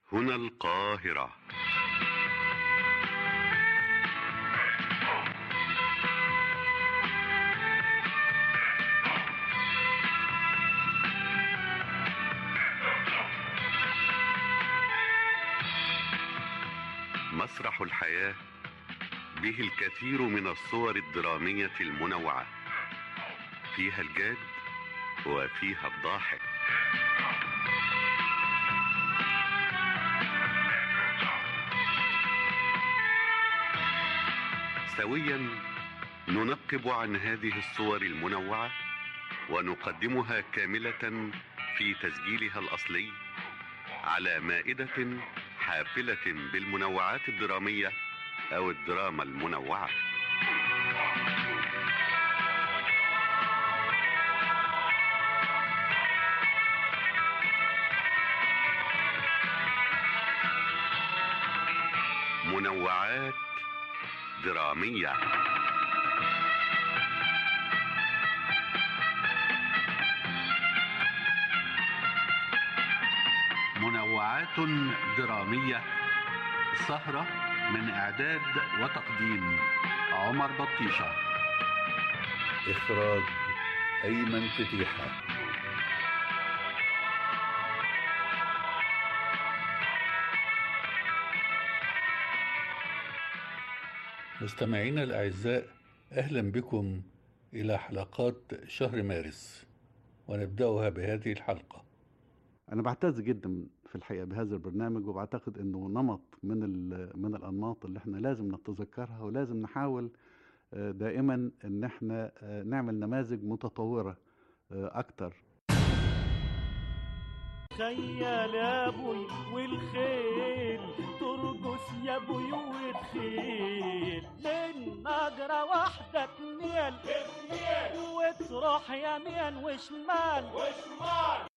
هنا القاهرة مسرح الحياة به الكثير من الصور الدرامية المنوعة فيها الجاد وفيها الضاحك سويا ننقب عن هذه الصور المنوعة ونقدمها كاملة في تسجيلها الأصلي على مائدة حافلة بالمنوعات الدرامية أو الدراما المنوعة منوعات درامية منوعات درامية سهرة من إعداد وتقديم عمر بطيشة إخراج أيمن فتيحة مستمعينا الأعزاء أهلا بكم إلى حلقات شهر مارس ونبدأها بهذه الحلقة أنا بعتز جدا في الحقيقة بهذا البرنامج وبعتقد إنه نمط من من الأنماط اللي إحنا لازم نتذكرها ولازم نحاول دائما إن إحنا نعمل نماذج متطورة أكتر خيال يا ابوي والخيل ترقص يا ابوي وتخيل من نجرة واحدة تميل وتروح يمين وشمال وشمال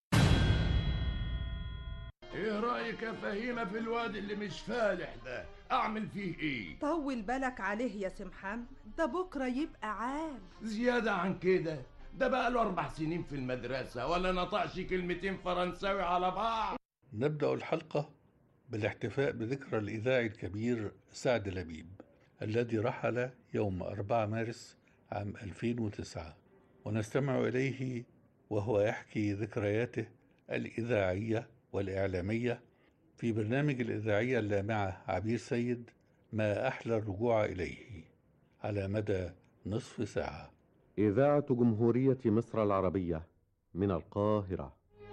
ايه رايك يا فهيمه في الواد اللي مش فالح ده اعمل فيه ايه طول بالك عليه يا سمحان ده بكره يبقى عال زياده عن كده ده بقى له اربع سنين في المدرسه ولا نطقش كلمتين فرنساوي على بعض نبدأ الحلقة بالاحتفاء بذكرى الإذاعي الكبير سعد لبيب الذي رحل يوم 4 مارس عام 2009 ونستمع إليه وهو يحكي ذكرياته الإذاعية والإعلامية في برنامج الإذاعية اللامعة عبير سيد ما أحلى الرجوع إليه على مدى نصف ساعة إذاعة جمهورية مصر العربية من القاهرة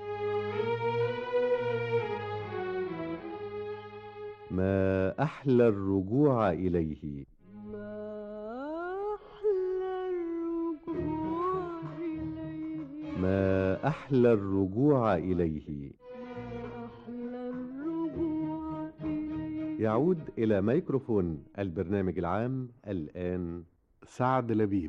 ما أحلى الرجوع إليه ما أحلى الرجوع إليه يعود إلى ميكروفون البرنامج العام الآن سعد لبيب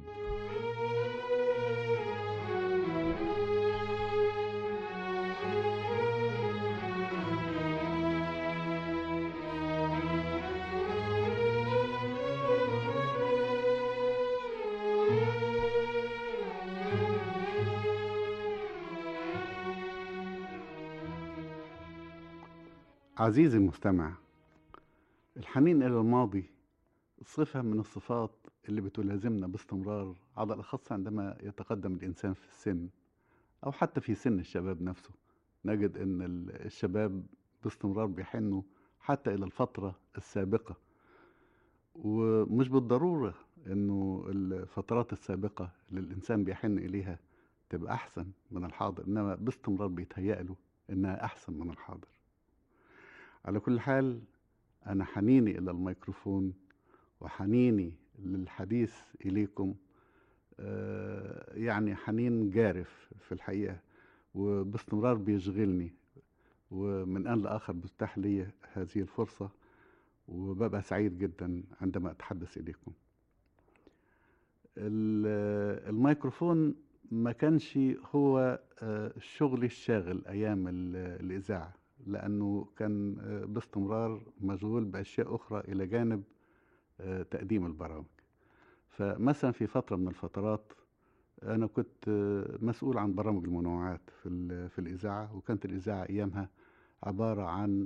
عزيزي المستمع الحنين إلى الماضي صفة من الصفات اللي بتلازمنا باستمرار على الأخص عندما يتقدم الإنسان في السن أو حتى في سن الشباب نفسه نجد أن الشباب باستمرار بيحنوا حتى إلى الفترة السابقة ومش بالضرورة أنه الفترات السابقة اللي الإنسان بيحن إليها تبقى أحسن من الحاضر إنما باستمرار بيتهيأ له إنها أحسن من الحاضر على كل حال أنا حنيني إلى الميكروفون وحنيني للحديث إليكم يعني حنين جارف في الحقيقة وباستمرار بيشغلني ومن آن لآخر بتتاح لي هذه الفرصة وببقى سعيد جدا عندما أتحدث إليكم الميكروفون ما كانش هو شغلي الشاغل أيام الإذاعة لأنه كان باستمرار مشغول بأشياء أخرى إلى جانب تقديم البرامج فمثلا في فترة من الفترات أنا كنت مسؤول عن برامج المنوعات في, في الإذاعة وكانت الإذاعة أيامها عبارة عن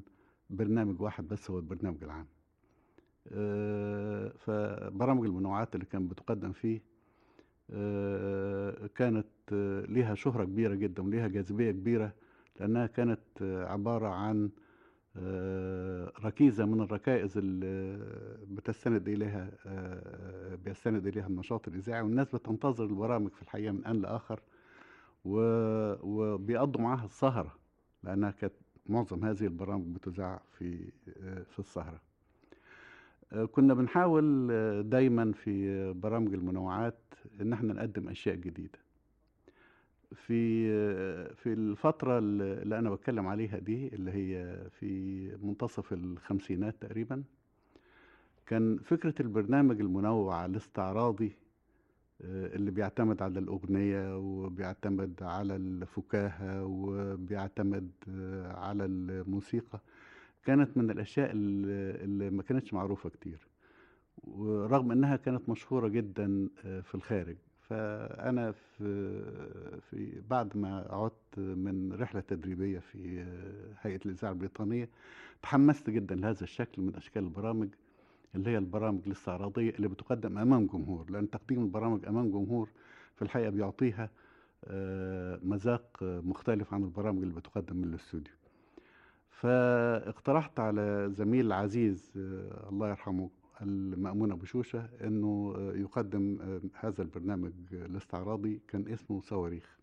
برنامج واحد بس هو البرنامج العام آه، فبرامج المنوعات اللي كانت بتقدم فيه آه، كانت آه، ليها شهرة كبيرة جدا وليها جاذبية كبيرة لأنها كانت آه، عبارة عن آه، ركيزة من الركائز اللي بتستند إليها آه، بيستند إليها النشاط الإذاعي والناس بتنتظر البرامج في الحقيقة من آن لآخر و- وبيقضوا معاها السهرة لأنها كانت معظم هذه البرامج بتذاع في آه، في السهرة آه، كنا بنحاول آه، دايما في آه، برامج المنوعات ان احنا نقدم اشياء جديده في آه، في الفتره اللي اللي انا بتكلم عليها دي اللي هي في منتصف الخمسينات تقريبا كان فكره البرنامج المنوع الاستعراضي آه، اللي بيعتمد على الأغنية وبيعتمد على الفكاهة وبيعتمد آه، على الموسيقى كانت من الأشياء اللي اللي ما كانتش معروفة كتير ورغم إنها كانت مشهورة جدا آه، في الخارج فأنا في في بعد ما عدت من رحلة تدريبية في آه، هيئة الإذاعة البريطانية تحمست جدا لهذا الشكل من أشكال البرامج اللي هي البرامج الاستعراضية اللي بتقدم أمام جمهور لأن تقديم البرامج أمام جمهور في الحقيقة بيعطيها آه، مذاق آه، مختلف عن البرامج اللي بتقدم من الاستوديو فاقترحت على زميل عزيز آه، الله يرحمه المأمون أبو شوشة أنه آه، يقدم آه، هذا البرنامج الاستعراضي كان اسمه صواريخ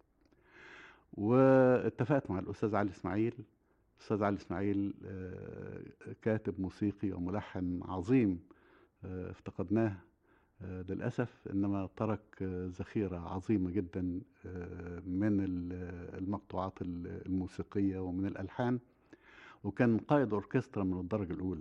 واتفقت مع الأستاذ علي إسماعيل الأستاذ علي إسماعيل آه، كاتب موسيقي وملحن عظيم آه، افتقدناه آه، للأسف إنما ترك آه، ذخيرة عظيمة جدا آه، من ال- المقطوعات ال- الموسيقية ومن الألحان وكان قائد أوركسترا من الدرجة الأولى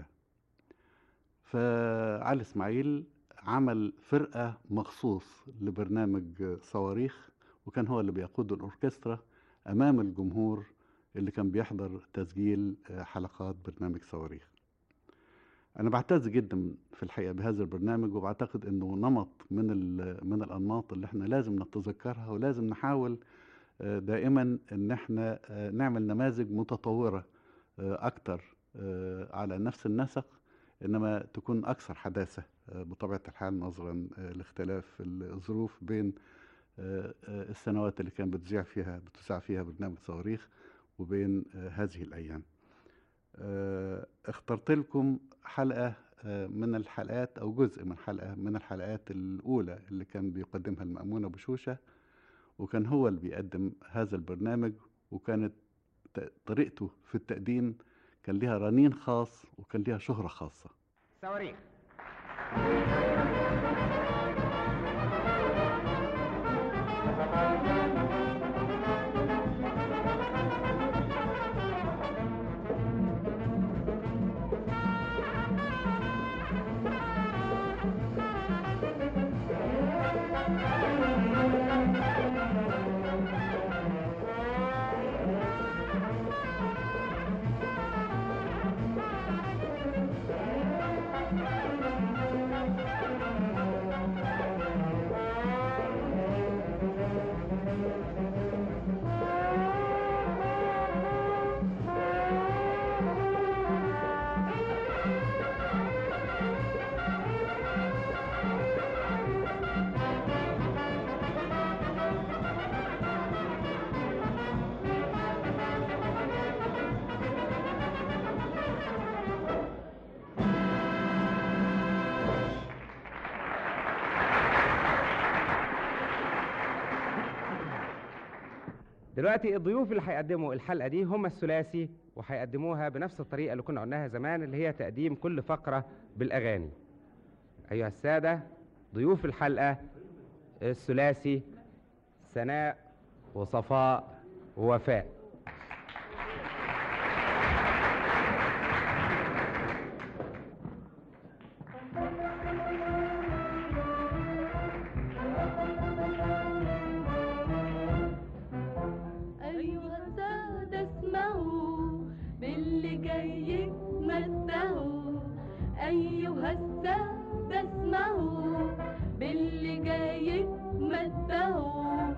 فعلي إسماعيل عمل فرقة مخصوص لبرنامج صواريخ وكان هو اللي بيقود الأوركسترا أمام الجمهور اللي كان بيحضر تسجيل آه، حلقات برنامج صواريخ أنا بعتز جدا في الحقيقة بهذا البرنامج وبعتقد إنه نمط من ال- من الأنماط اللي إحنا لازم نتذكرها ولازم نحاول آه، دائما إن إحنا آه، نعمل نماذج متطورة آه، أكتر آه، على نفس النسق إنما تكون أكثر حداثة آه، بطبيعة الحال نظرا آه، لاختلاف الظروف بين آه، آه، السنوات اللي كان بتذيع فيها بتذاع فيها برنامج صواريخ وبين آه، هذه الأيام آه، اخترت لكم حلقة آه، من الحلقات أو جزء من حلقة من الحلقات الأولى اللي كان بيقدمها المأمون أبو شوشة وكان هو اللي بيقدم هذا البرنامج وكانت ت- طريقته في التقديم كان ليها رنين خاص وكان ليها شهرة خاصة صواريخ دلوقتي الضيوف اللي هيقدموا الحلقة دي هم الثلاثي وهيقدموها بنفس الطريقة اللي كنا قلناها زمان اللي هي تقديم كل فقرة بالأغاني أيها السادة ضيوف الحلقة الثلاثي سناء وصفاء ووفاء أيها السادة اسمعوا باللي جاي تمتعوا أيها السادة اسمعوا باللي جاي تمتعوا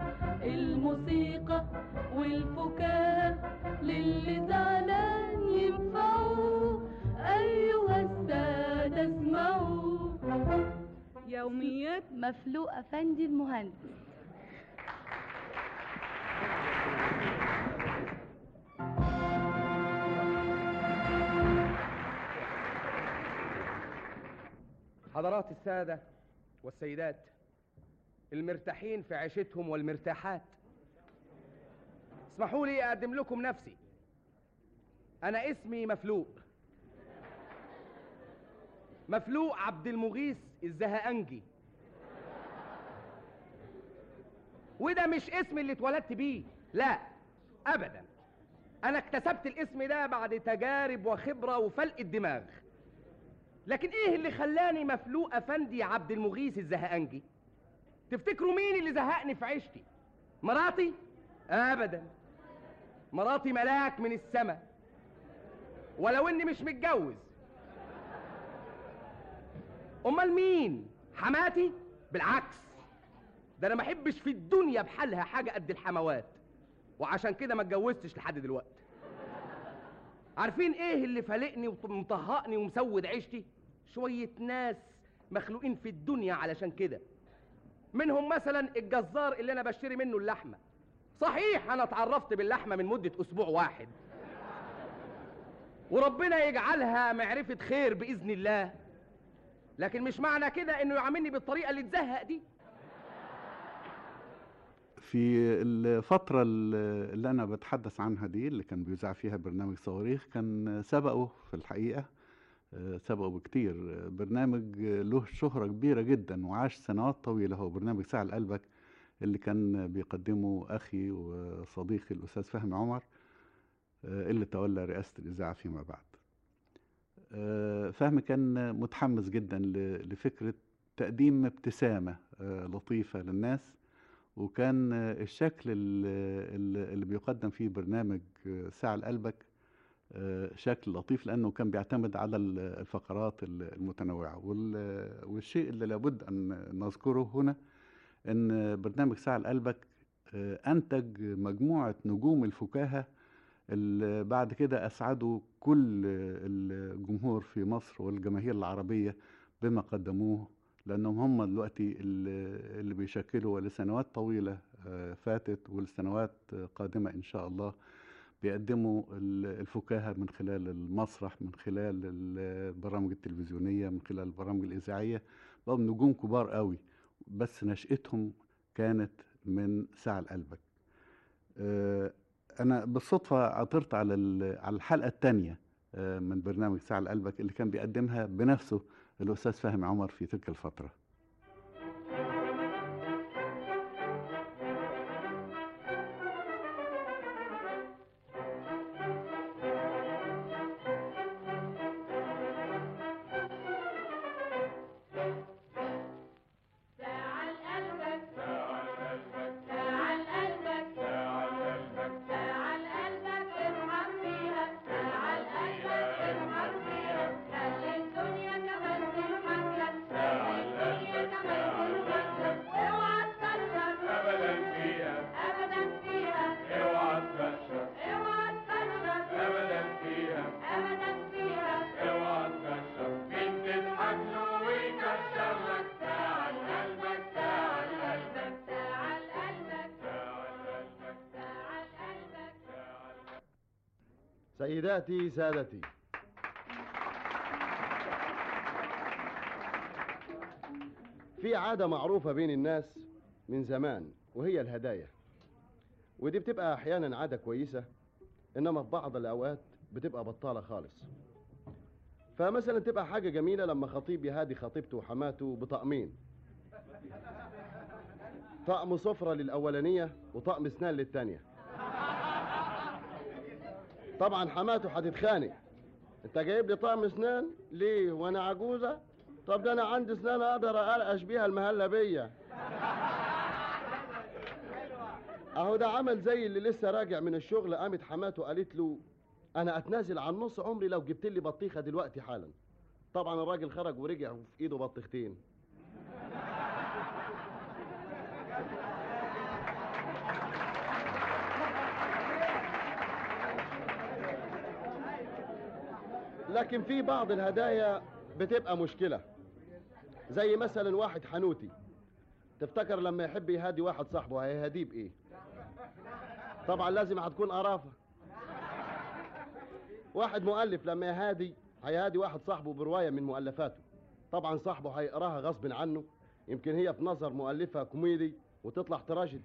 الموسيقى والفكاهة للي زعلان ينفعوا صوت مفلوق أفندي المهندس حضرات السادة والسيدات المرتاحين في عيشتهم والمرتاحات اسمحوا لي أقدم لكم نفسي أنا اسمي مفلوق مفلوق عبد المغيث الزهقنجي وده مش اسم اللي اتولدت بيه لا أبدا أنا اكتسبت الاسم ده بعد تجارب وخبرة وفلق الدماغ لكن ايه اللي خلاني مفلوق افندي عبد المغيث الزهقنجي تفتكروا مين اللي زهقني في عيشتي مراتي ابدا مراتي ملاك من السماء ولو اني مش متجوز امال مين حماتي بالعكس ده انا ما احبش في الدنيا بحالها حاجه قد الحموات وعشان كده ما اتجوزتش لحد دلوقتي عارفين ايه اللي فالقني ومطهقني ومسود عيشتي شوية ناس مخلوقين في الدنيا علشان كده منهم مثلا الجزار اللي انا بشتري منه اللحمة صحيح انا اتعرفت باللحمة من مدة اسبوع واحد وربنا يجعلها معرفة خير بإذن الله لكن مش معنى كده انه يعاملني بالطريقة اللي تزهق دي في الفترة ال- اللي أنا بتحدث عنها دي اللي كان بيذاع فيها برنامج صواريخ كان سبقه في الحقيقة آه، سبقه بكتير آه، برنامج آه، له شهرة كبيرة جدا وعاش سنوات طويلة هو برنامج ساعة لقلبك اللي كان بيقدمه أخي وصديقي الأستاذ فهمي عمر آه، اللي تولى رئاسة الإذاعة فيما بعد آه، فهمي كان متحمس جدا ل- لفكرة تقديم ابتسامة آه، لطيفة للناس وكان آه، الشكل ال- ال- اللي بيقدم فيه برنامج آه، ساعة لقلبك آه، شكل لطيف لأنه كان بيعتمد على ال- الفقرات ال- المتنوعة وال- والشيء اللي لابد أن نذكره هنا أن برنامج ساعة لقلبك آه، أنتج مجموعة نجوم الفكاهة اللي بعد كده أسعدوا كل الجمهور في مصر والجماهير العربية بما قدموه لأنهم هم دلوقتي اللي اللي بيشكلوا لسنوات طويلة آه، فاتت ولسنوات آه، قادمة إن شاء الله بيقدموا ال- الفكاهة من خلال المسرح من خلال البرامج التلفزيونية من خلال البرامج الإذاعية بقوا نجوم كبار قوي بس نشأتهم كانت من ساعة لقلبك آه، أنا بالصدفة عثرت على ال- على الحلقة الثانية من برنامج ساعة لقلبك اللي كان بيقدمها بنفسه الأستاذ فهمي عمر في تلك الفترة ساعة لقلبك ساعة لقلبك ساعة لقلبك ساعة لقلبك ساعة لقلبك ارحم فيها ساعة لقلبك ارحم فيها خلي الدنيا كمان تضحك لك خلي الدنيا كمان تضحك لك اوعى تكشر ابدا فيها ابدا فيها اوعى تكشر اوعى تكشر ابدا فيها ابدا فيها اوعى تكشر مين تضحك له ويكشر لك ساعة لقلبك ساعة لقلبك ساعة لقلبك ساعة لقلبك ساعة لقلبك ساعة سيداتي سادتي في عادة معروفة بين الناس من زمان وهي الهدايا ودي بتبقى أحيانا عادة كويسة إنما في بعض الأوقات بتبقى بطالة خالص فمثلا تبقى حاجة جميلة لما خطيب يهادي خطيبته وحماته بطقمين طقم سفرة للأولانية وطقم اسنان للتانية طبعا حماته هتتخانق انت جايب لي طقم اسنان ليه وانا عجوزه طب ده انا عندي اسنان اقدر ارقش بيها المهلبيه اهو ده عمل زي اللي لسه راجع من الشغل قامت حماته قالت له انا اتنازل عن نص عمري لو جبت لي بطيخه دلوقتي حالا طبعا الراجل خرج ورجع وفي ايده بطيختين لكن في بعض الهدايا بتبقى مشكلة زي مثلا واحد حنوتي تفتكر لما يحب يهادي واحد صاحبه هيهاديه بايه طبعا لازم هتكون قرافه واحد مؤلف لما يهادي هيهادي واحد صاحبه بروايه من مؤلفاته طبعا صاحبه هيقراها غصب عنه يمكن هي في نظر مؤلفها كوميدي وتطلع تراجيدي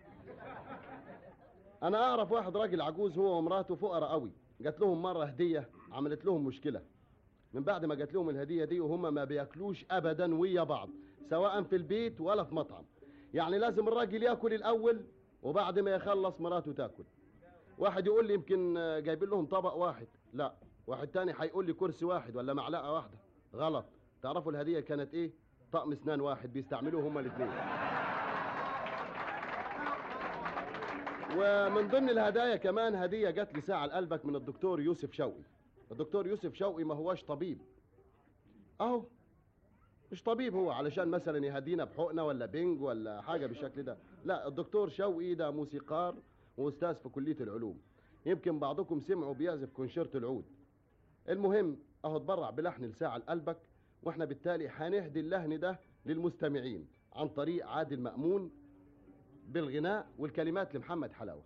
انا اعرف واحد راجل عجوز هو ومراته فقراء قوي جات لهم مره هديه عملت لهم مشكله من بعد ما جات لهم الهديه دي وهم ما بياكلوش ابدا ويا بعض سواء في البيت ولا في مطعم يعني لازم الراجل ياكل الاول وبعد ما يخلص مراته تاكل واحد يقول لي يمكن آه، جايبين لهم طبق واحد لا واحد تاني هيقول لي كرسي واحد ولا معلقه واحده غلط تعرفوا الهديه كانت ايه طقم اسنان واحد بيستعملوه هما الاثنين ومن ضمن الهدايا كمان هديه جات لي ساعه لقلبك من الدكتور يوسف شوقي الدكتور يوسف شوقي ما هواش طبيب اهو مش طبيب هو علشان مثلا يهدينا بحقنه ولا بنج ولا حاجه بالشكل ده لا الدكتور شوقي ده موسيقار واستاذ في كليه العلوم يمكن بعضكم سمعوا بيعزف كونشيرت العود المهم اهو اتبرع بلحن لساعه لقلبك واحنا بالتالي هنهدي اللحن ده للمستمعين عن طريق عادل مأمون بالغناء والكلمات لمحمد حلاوه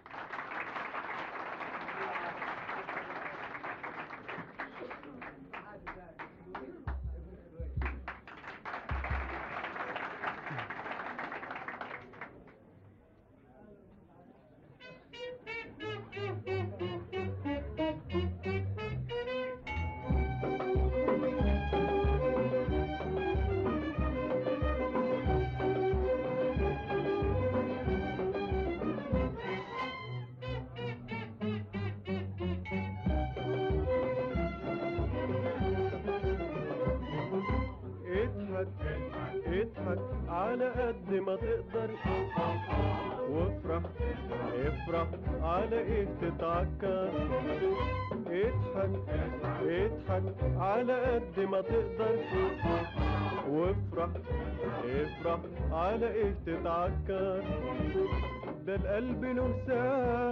اضحك اضحك على قد ما تقدر وافرح افرح على ايه تتعكر اضحك اضحك على قد ما تقدر وافرح افرح على ايه تتعكر ده القلب له ساعة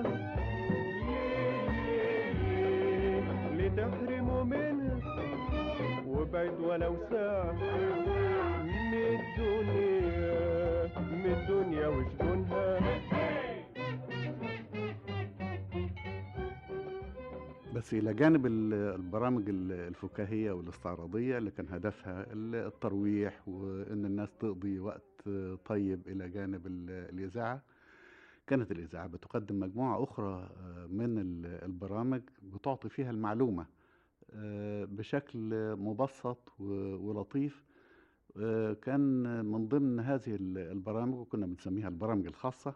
لتحرمه منها وابعد ولو ساعة من الدنيا من الدنيا وشجونها بس إلى جانب ال- البرامج ال- الفكاهية والاستعراضية اللي كان هدفها ال- الترويح وإن الناس تقضي وقت طيب إلى جانب ال- الإذاعة كانت الإذاعة بتقدم مجموعة أخرى آه، من ال- البرامج بتعطي فيها المعلومة آه، بشكل مبسط و- ولطيف آه، كان من ضمن هذه ال- البرامج وكنا بنسميها البرامج الخاصة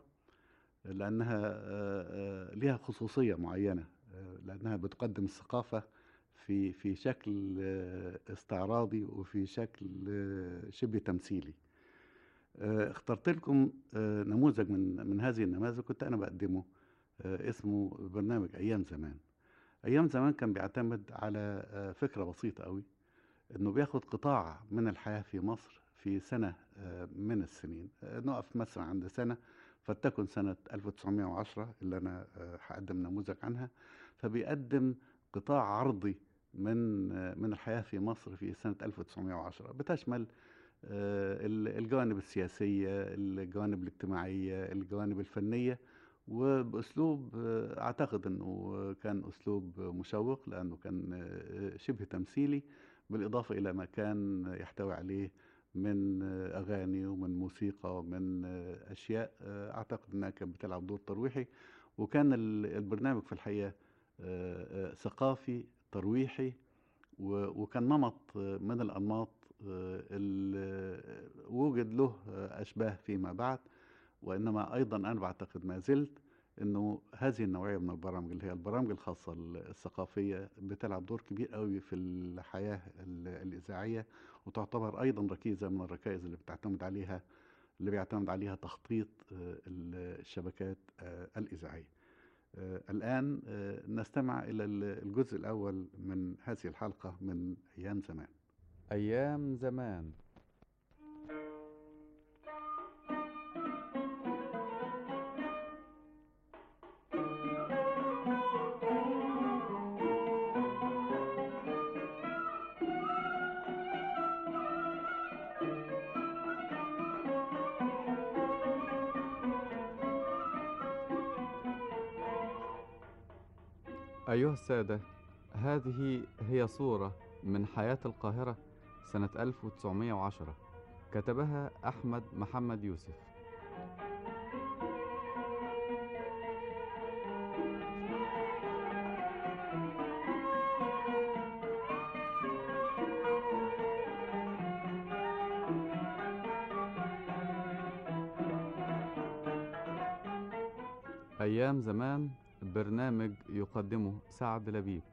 لأنها آه، آه، لها خصوصية معينة آه، لأنها بتقدم الثقافة في في شكل آه، استعراضي وفي شكل آه، شبه تمثيلي آه، اخترت لكم آه، نموذج من من هذه النماذج كنت أنا بقدمه آه، اسمه برنامج أيام زمان أيام زمان كان بيعتمد على آه، فكرة بسيطة قوي إنه بياخد قطاع من الحياة في مصر في سنة آه، من السنين آه، نقف مثلا عند سنة فلتكن سنة 1910 اللي أنا آه، هقدم نموذج عنها فبيقدم قطاع عرضي من آه، من الحياة في مصر في سنة 1910 بتشمل آه، ال- الجوانب السياسية الجوانب الاجتماعية الجوانب الفنية وبأسلوب آه، أعتقد أنه كان أسلوب مشوق لأنه كان آه، شبه تمثيلي بالإضافة إلى ما كان يحتوي عليه من آه، أغاني ومن موسيقى ومن آه، أشياء آه، أعتقد أنها كانت بتلعب دور ترويحي وكان ال- البرنامج في الحقيقة آه، آه، ثقافي ترويحي و- وكان نمط آه، من الأنماط آه، اللي وجد له آه، أشباه فيما بعد وإنما أيضا أنا بعتقد ما زلت انه هذه النوعيه من البرامج اللي هي البرامج الخاصه الثقافيه بتلعب دور كبير قوي في الحياه ال- الاذاعيه وتعتبر ايضا ركيزه من الركائز اللي بتعتمد عليها اللي بيعتمد عليها تخطيط آه، ال- الشبكات آه، الاذاعيه. آه، الان آه، نستمع الى ال- الجزء الاول من هذه الحلقه من ايام زمان. أيام زمان Thank you. أيها السادة هذه هي صورة من حياة القاهرة سنة 1910 كتبها أحمد محمد يوسف أيام زمان برنامج يقدمه سعد لبيب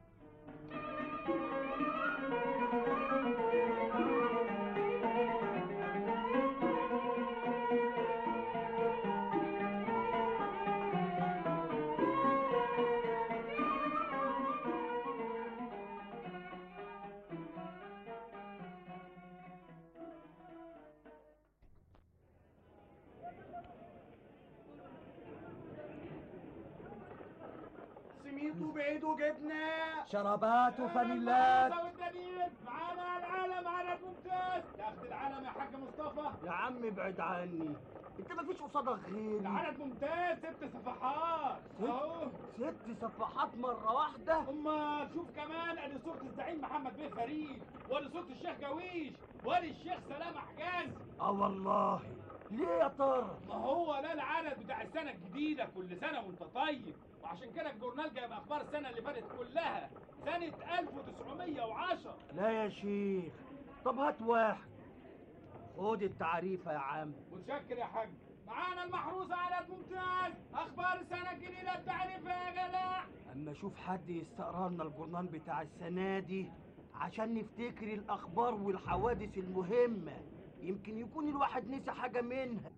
سميد وبعيد وجبنة شرابات وفانيلات والدليل معانا العالم على الممتاز تاخد العالم يا حاج مصطفى يا عم ابعد عني انت ما فيش قصادك غيري العدد ممتاز ست صفحات اهو ست صفحات مرة واحدة اما شوف كمان ادي صورة الزعيم محمد بيه فريد وادي صورة الشيخ جويش وادي الشيخ سلام حجازي اه والله ليه يا ترى ما هو ده العدد بتاع السنة الجديدة كل سنة وانت طيب وعشان كده الجورنال جايب اخبار السنة اللي فاتت كلها سنة 1910 لا يا شيخ طب هات واحد خد التعريفة يا عم متشكر يا حاج معانا المحروس عدد ممتاز اخبار السنة الجديدة التعريفة يا جدع اما اشوف حد يستقرا لنا الجورنال بتاع السنة دي عشان نفتكر الاخبار والحوادث المهمة يمكن يكون الواحد نسي حاجة منها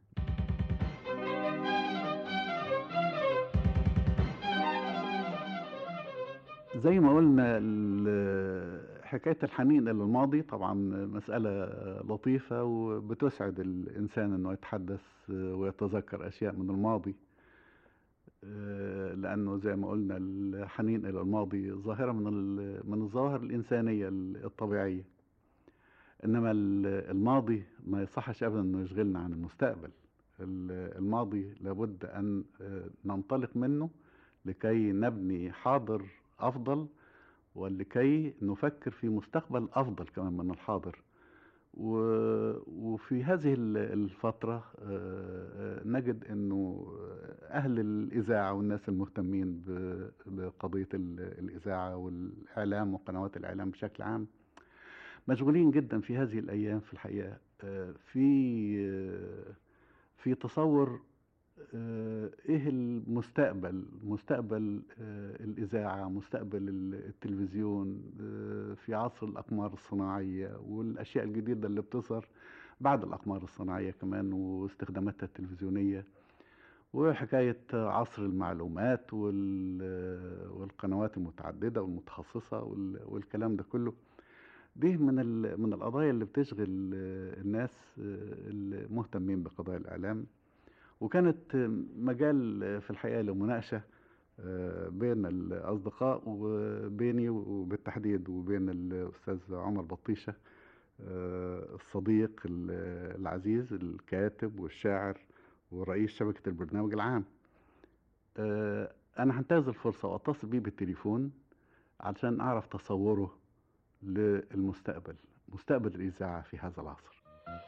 زي ما قلنا ال- حكاية الحنين إلى الماضي طبعا مسألة لطيفة وبتسعد الإنسان إنه يتحدث ويتذكر أشياء من الماضي آه، لأنه زي ما قلنا الحنين إلى الماضي ظاهرة من ال- من الظواهر الإنسانية الطبيعية إنما ال- الماضي ما يصحش أبدا إنه يشغلنا عن المستقبل ال- الماضي لابد أن آه، ننطلق منه لكي نبني حاضر أفضل ولكي نفكر في مستقبل أفضل كمان من الحاضر و- وفي هذه ال- الفترة آه، آه، نجد أنه أهل الإذاعة والناس المهتمين ب- بقضية ال- الإذاعة والإعلام وقنوات الإعلام بشكل عام مشغولين جدا في هذه الأيام في الحقيقة آه، في آه، في تصور آه، ايه المستقبل مستقبل آه، الاذاعه مستقبل ال- التلفزيون آه، في عصر الاقمار الصناعيه والاشياء الجديده اللي بتظهر بعد الاقمار الصناعيه كمان واستخداماتها التلفزيونيه وحكايه عصر المعلومات وال- والقنوات المتعدده والمتخصصه وال- والكلام ده كله دي من ال- من القضايا اللي بتشغل آه، الناس آه، المهتمين بقضايا الاعلام وكانت مجال في الحقيقة لمناقشة آه، بين الأصدقاء وبيني وبالتحديد وبين الأستاذ عمر بطيشة آه، الصديق ال- العزيز الكاتب والشاعر ورئيس شبكة البرنامج العام آه، أنا هنتهز الفرصة وأتصل بيه بالتليفون علشان أعرف تصوره للمستقبل مستقبل الإذاعة في هذا العصر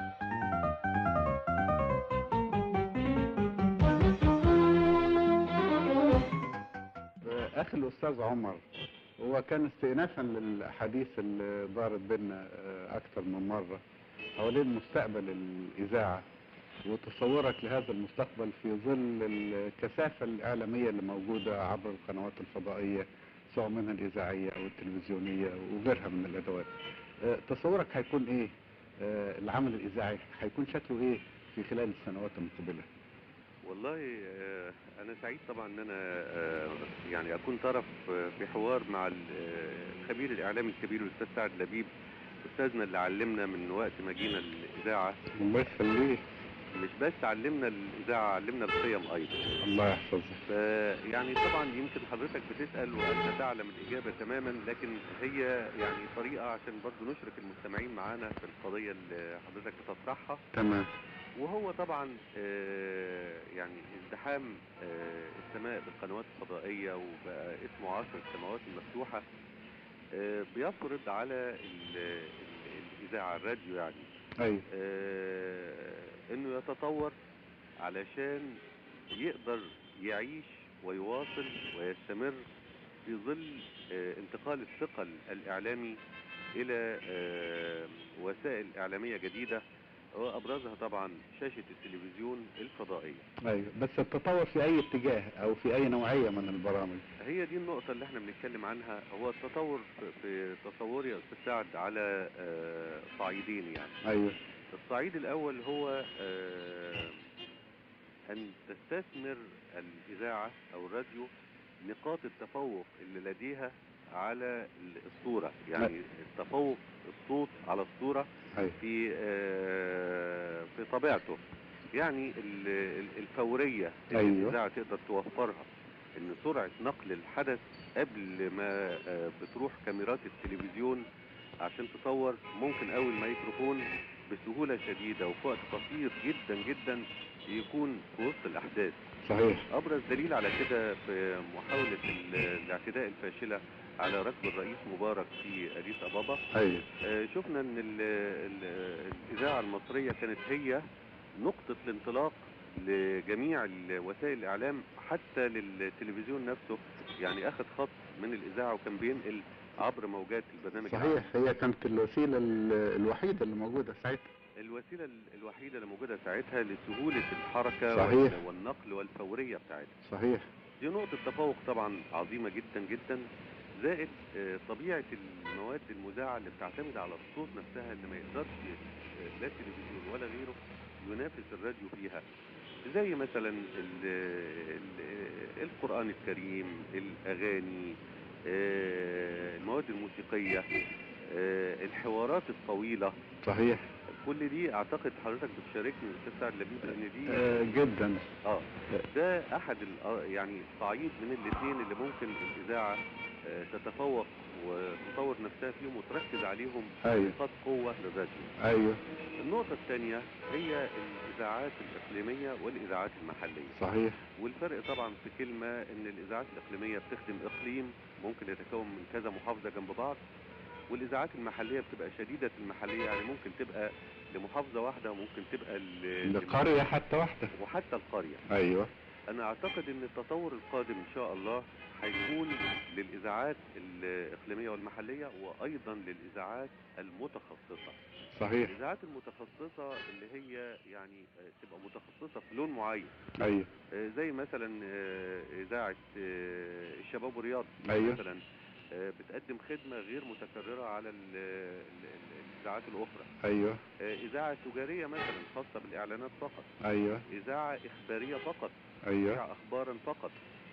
اخي الاستاذ عمر هو كان استئنافا للحديث اللي دارت بينا آه، اكثر من مره حوالين مستقبل الاذاعه وتصورك لهذا المستقبل في ظل الكثافه الاعلاميه اللي موجوده عبر القنوات الفضائيه سواء منها الاذاعيه او التلفزيونيه وغيرها من الادوات آه، تصورك هيكون ايه آه، العمل الاذاعي هيكون شكله ايه في خلال السنوات المقبله والله آه، انا سعيد طبعا ان انا آه، يعني اكون طرف آه، في حوار مع ال- آه، الخبير الاعلامي الكبير الاستاذ سعد لبيب استاذنا اللي علمنا من وقت ما جينا الاذاعه الله يخليك مش بس علمنا الاذاعه علمنا القيم ايضا الله يحفظك يعني طبعا يمكن حضرتك بتسال وانت تعلم الاجابه تماما لكن هي يعني طريقه عشان برضو نشرك المستمعين معانا في القضيه اللي حضرتك بتطرحها تمام وهو طبعا آه، يعني ازدحام آه، السماء بالقنوات الفضائية وبقى اسمه عصر السماوات المفتوحة آه، بيفرض على ال- ال- الإذاعة الراديو يعني ايوه آه، انه يتطور علشان يقدر يعيش ويواصل ويستمر في ظل آه، انتقال الثقل الاعلامي الى آه، وسائل اعلاميه جديده وابرزها طبعا شاشه التلفزيون الفضائيه ايوه بس التطور في اي اتجاه او في اي نوعيه من البرامج هي دي النقطة اللي احنا بنتكلم عنها هو التطور في- في تصوري يا أستاذ سعد على آه، صعيدين يعني ايوه الصعيد الأول هو آه، أن تستثمر الإذاعة أو الراديو نقاط التفوق اللي لديها على الصورة يعني التفوق الصوت على الصورة ايوه في آه، في طبيعته يعني ال- ال- الفورية اللي أيوة. الإذاعة تقدر توفرها إن سرعة نقل الحدث قبل ما آه، بتروح كاميرات التلفزيون عشان تصور ممكن أول ما يكروفون بسهولة شديدة وفي وقت قصير جدا جدا يكون في وسط الأحداث صحيح أبرز دليل على كده في محاولة ال- الاعتداء الفاشلة على ركب الرئيس مبارك في أديس أبابا ايوه آه، شفنا ان ال ال الاذاعه المصريه كانت هي نقطه الانطلاق لجميع ال- وسائل الاعلام حتى للتلفزيون نفسه يعني اخذ خط من الاذاعه وكان بينقل عبر موجات البرنامج العام. صحيح هي كانت الوسيله ال- الوحيده اللي موجوده ساعتها الوسيله ال- الوحيده اللي موجوده ساعتها لسهوله الحركه صحيح. وال- والنقل والفوريه بتاعتها صحيح دي نقطة تفوق طبعا عظيمة جدا جدا زائد آه، طبيعة المواد المذاعة اللي بتعتمد على الصوت نفسها اللي ما يقدرش آه، لا التلفزيون ولا غيره ينافس الراديو فيها زي مثلا ال ال القرآن الكريم الأغاني آه، المواد الموسيقية آه، الحوارات الطويلة صحيح كل دي اعتقد حضرتك بتشاركني استاذ سعد لبيب ان دي آه جدا اه ده احد ال- آه يعني صعيد من الاثنين اللي ممكن الاذاعه آه، تتفوق وتطور نفسها فيهم وتركز عليهم أيوة. نقاط قوه للراديو. ايوه النقطه الثانيه هي الاذاعات الاقليميه والاذاعات المحليه. صحيح والفرق طبعا في كلمه ان الاذاعات الاقليميه بتخدم اقليم ممكن يتكون من كذا محافظه جنب بعض والاذاعات المحليه بتبقى شديده المحليه يعني ممكن تبقى لمحافظه واحده وممكن تبقى ل- لقريه حتى واحده وحتى القريه. ايوه انا اعتقد ان التطور القادم ان شاء الله هيكون للاذاعات الاقليميه والمحليه وايضا للاذاعات المتخصصه صحيح الاذاعات المتخصصه اللي هي يعني آه، تبقى متخصصه في لون معين ايوه آه، زي مثلا آه، اذاعه آه، الشباب والرياض أيوة. مثلا آه، بتقدم خدمه غير متكرره على ال- ال- ال- الاذاعات الاخرى ايوه آه، اذاعه تجاريه مثلا خاصه بالاعلانات فقط ايوه اذاعه اخباريه فقط ايوه تذيع اخبارا فقط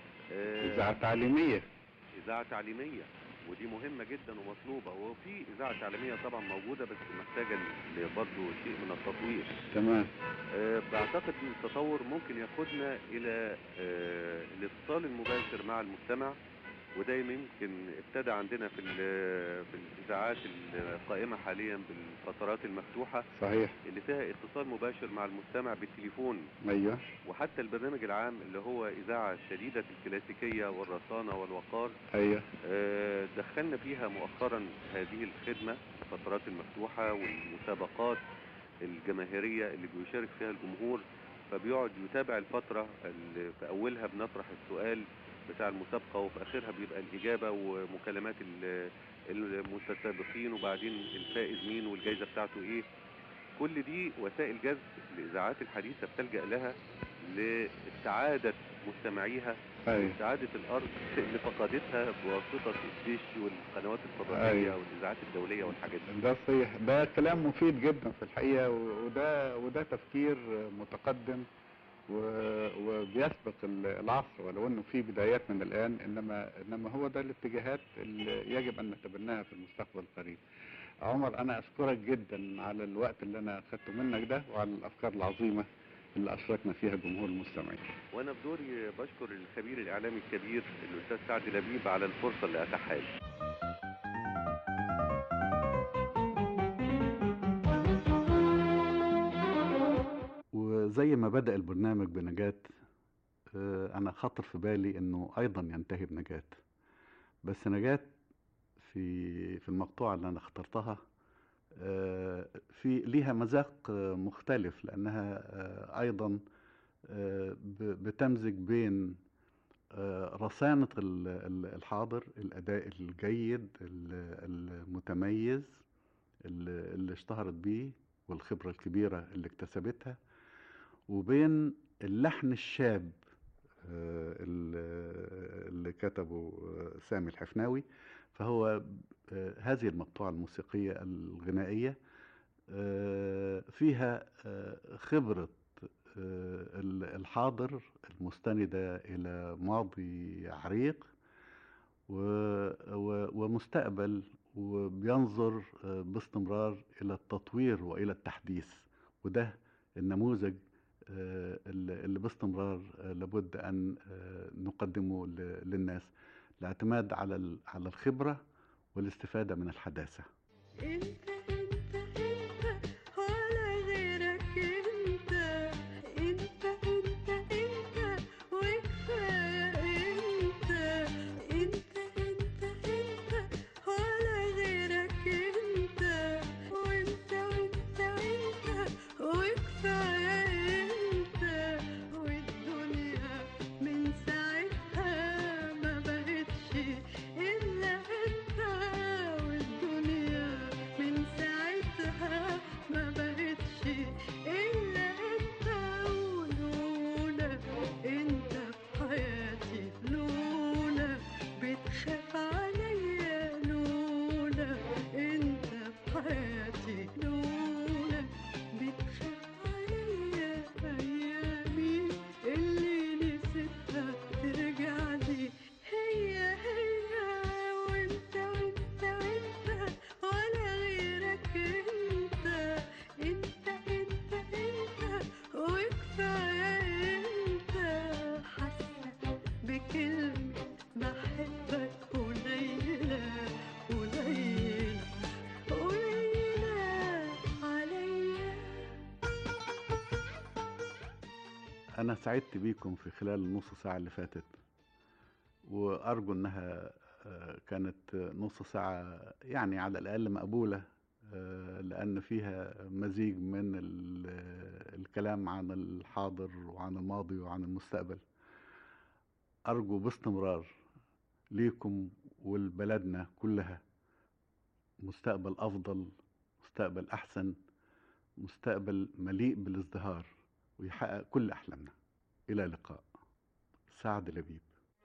آه، اذاعه تعليميه اذاعه تعليميه ودي مهمه جدا ومطلوبه وفي اذاعه تعليميه طبعا موجوده بس محتاجه ل- برضه شيء من التطوير تمام آه، بعتقد ان التطور ممكن ياخدنا الى آه، الاتصال المباشر مع المجتمع وده يمكن ابتدى عندنا في ال- في الاذاعات القائمه حاليا بالفترات المفتوحه صحيح اللي فيها اتصال مباشر مع المستمع بالتليفون ايوه وحتى البرنامج العام اللي هو إذاعة شديدة الكلاسيكية والرصانة والوقار ايوه آه، دخلنا فيها مؤخرا هذه الخدمة الفترات المفتوحة والمسابقات الجماهيرية اللي بيشارك فيها الجمهور فبيقعد يتابع الفترة اللي في أولها بنطرح السؤال بتاع المسابقة وفي آخرها بيبقى الإجابة ومكالمات ال- المتسابقين وبعدين الفائز مين والجائزة بتاعته إيه كل دي وسائل جذب الإذاعات الحديثة بتلجأ لها لاستعادة مستمعيها أيوة. استعادة الأرض اللي فقدتها بواسطة الدش والقنوات الفضائية أيوة. والإذاعات الدولية والحاجات دي ده صحيح ده كلام مفيد جدا في الحقيقه و- وده وده تفكير متقدم و- وبيسبق ال- العصر ولو انه في بدايات من الان انما انما هو ده الاتجاهات اللي يجب ان نتبناها في المستقبل القريب. عمر انا اشكرك جدا على الوقت اللي انا اخدته منك ده وعلى الافكار العظيمه اللي اشركنا فيها جمهور المستمعين. وأنا بدوري بشكر الخبير الإعلامي الكبير الأستاذ سعد لبيب على الفرصة اللي أتاحها لي زي ما بدأ البرنامج بنجاة آه، أنا خطر في بالي إنه أيضا ينتهي بنجاة بس نجاة في في المقطوعة اللي أنا اخترتها آه، في ليها مذاق آه، مختلف لأنها آه، أيضا آه، ب- بتمزج بين آه، رصانة ال- ال- الحاضر الأداء الجيد ال- المتميز اللي اللي اشتهرت بيه والخبرة الكبيرة اللي اكتسبتها وبين اللحن الشاب آه، ال- اللي كتبه آه، سامي الحفناوي فهو آه، هذه المقطوعة الموسيقية الغنائية آه، فيها آه، خبرة آه، ال- الحاضر المستندة إلى ماضي عريق و- و- ومستقبل وبينظر آه، باستمرار إلى التطوير وإلى التحديث وده النموذج آه، اللي اللي باستمرار آه، لابد أن آه، نقدمه ل- للناس الاعتماد على ال- على الخبرة والاستفادة من الحداثة انت انت انت ولا غيرك انت انت انت انت وكفايه انت انت انت انت ولا غيرك انت وانت وانت وانت وكفايه انت والدنيا من ساعتها ما بقتش الا انت والدنيا من ساعتها ما بقتش إلا أنت ولولا أنت في حياتي لولا بتخاف عليا لولا أنت في حياتي لولا بتخاف عليا أيامي اللي نسيتها ترجع لي هي هي وانت وانت وانت ولا غيرك انت انت انت انت وكفايه انت حاسه بكلمه بحبك قليله قليله قليله عليا أنا سعدت بيكم في خلال النص ساعة اللي فاتت وأرجو إنها آه، كانت نص ساعة يعني على الأقل مقبولة آه، لأن فيها مزيج من ال- الكلام عن الحاضر وعن الماضي وعن المستقبل أرجو باستمرار ليكم ولبلدنا كلها مستقبل أفضل مستقبل أحسن مستقبل مليء بالازدهار ويحقق كل أحلامنا إلى اللقاء سعد لبيب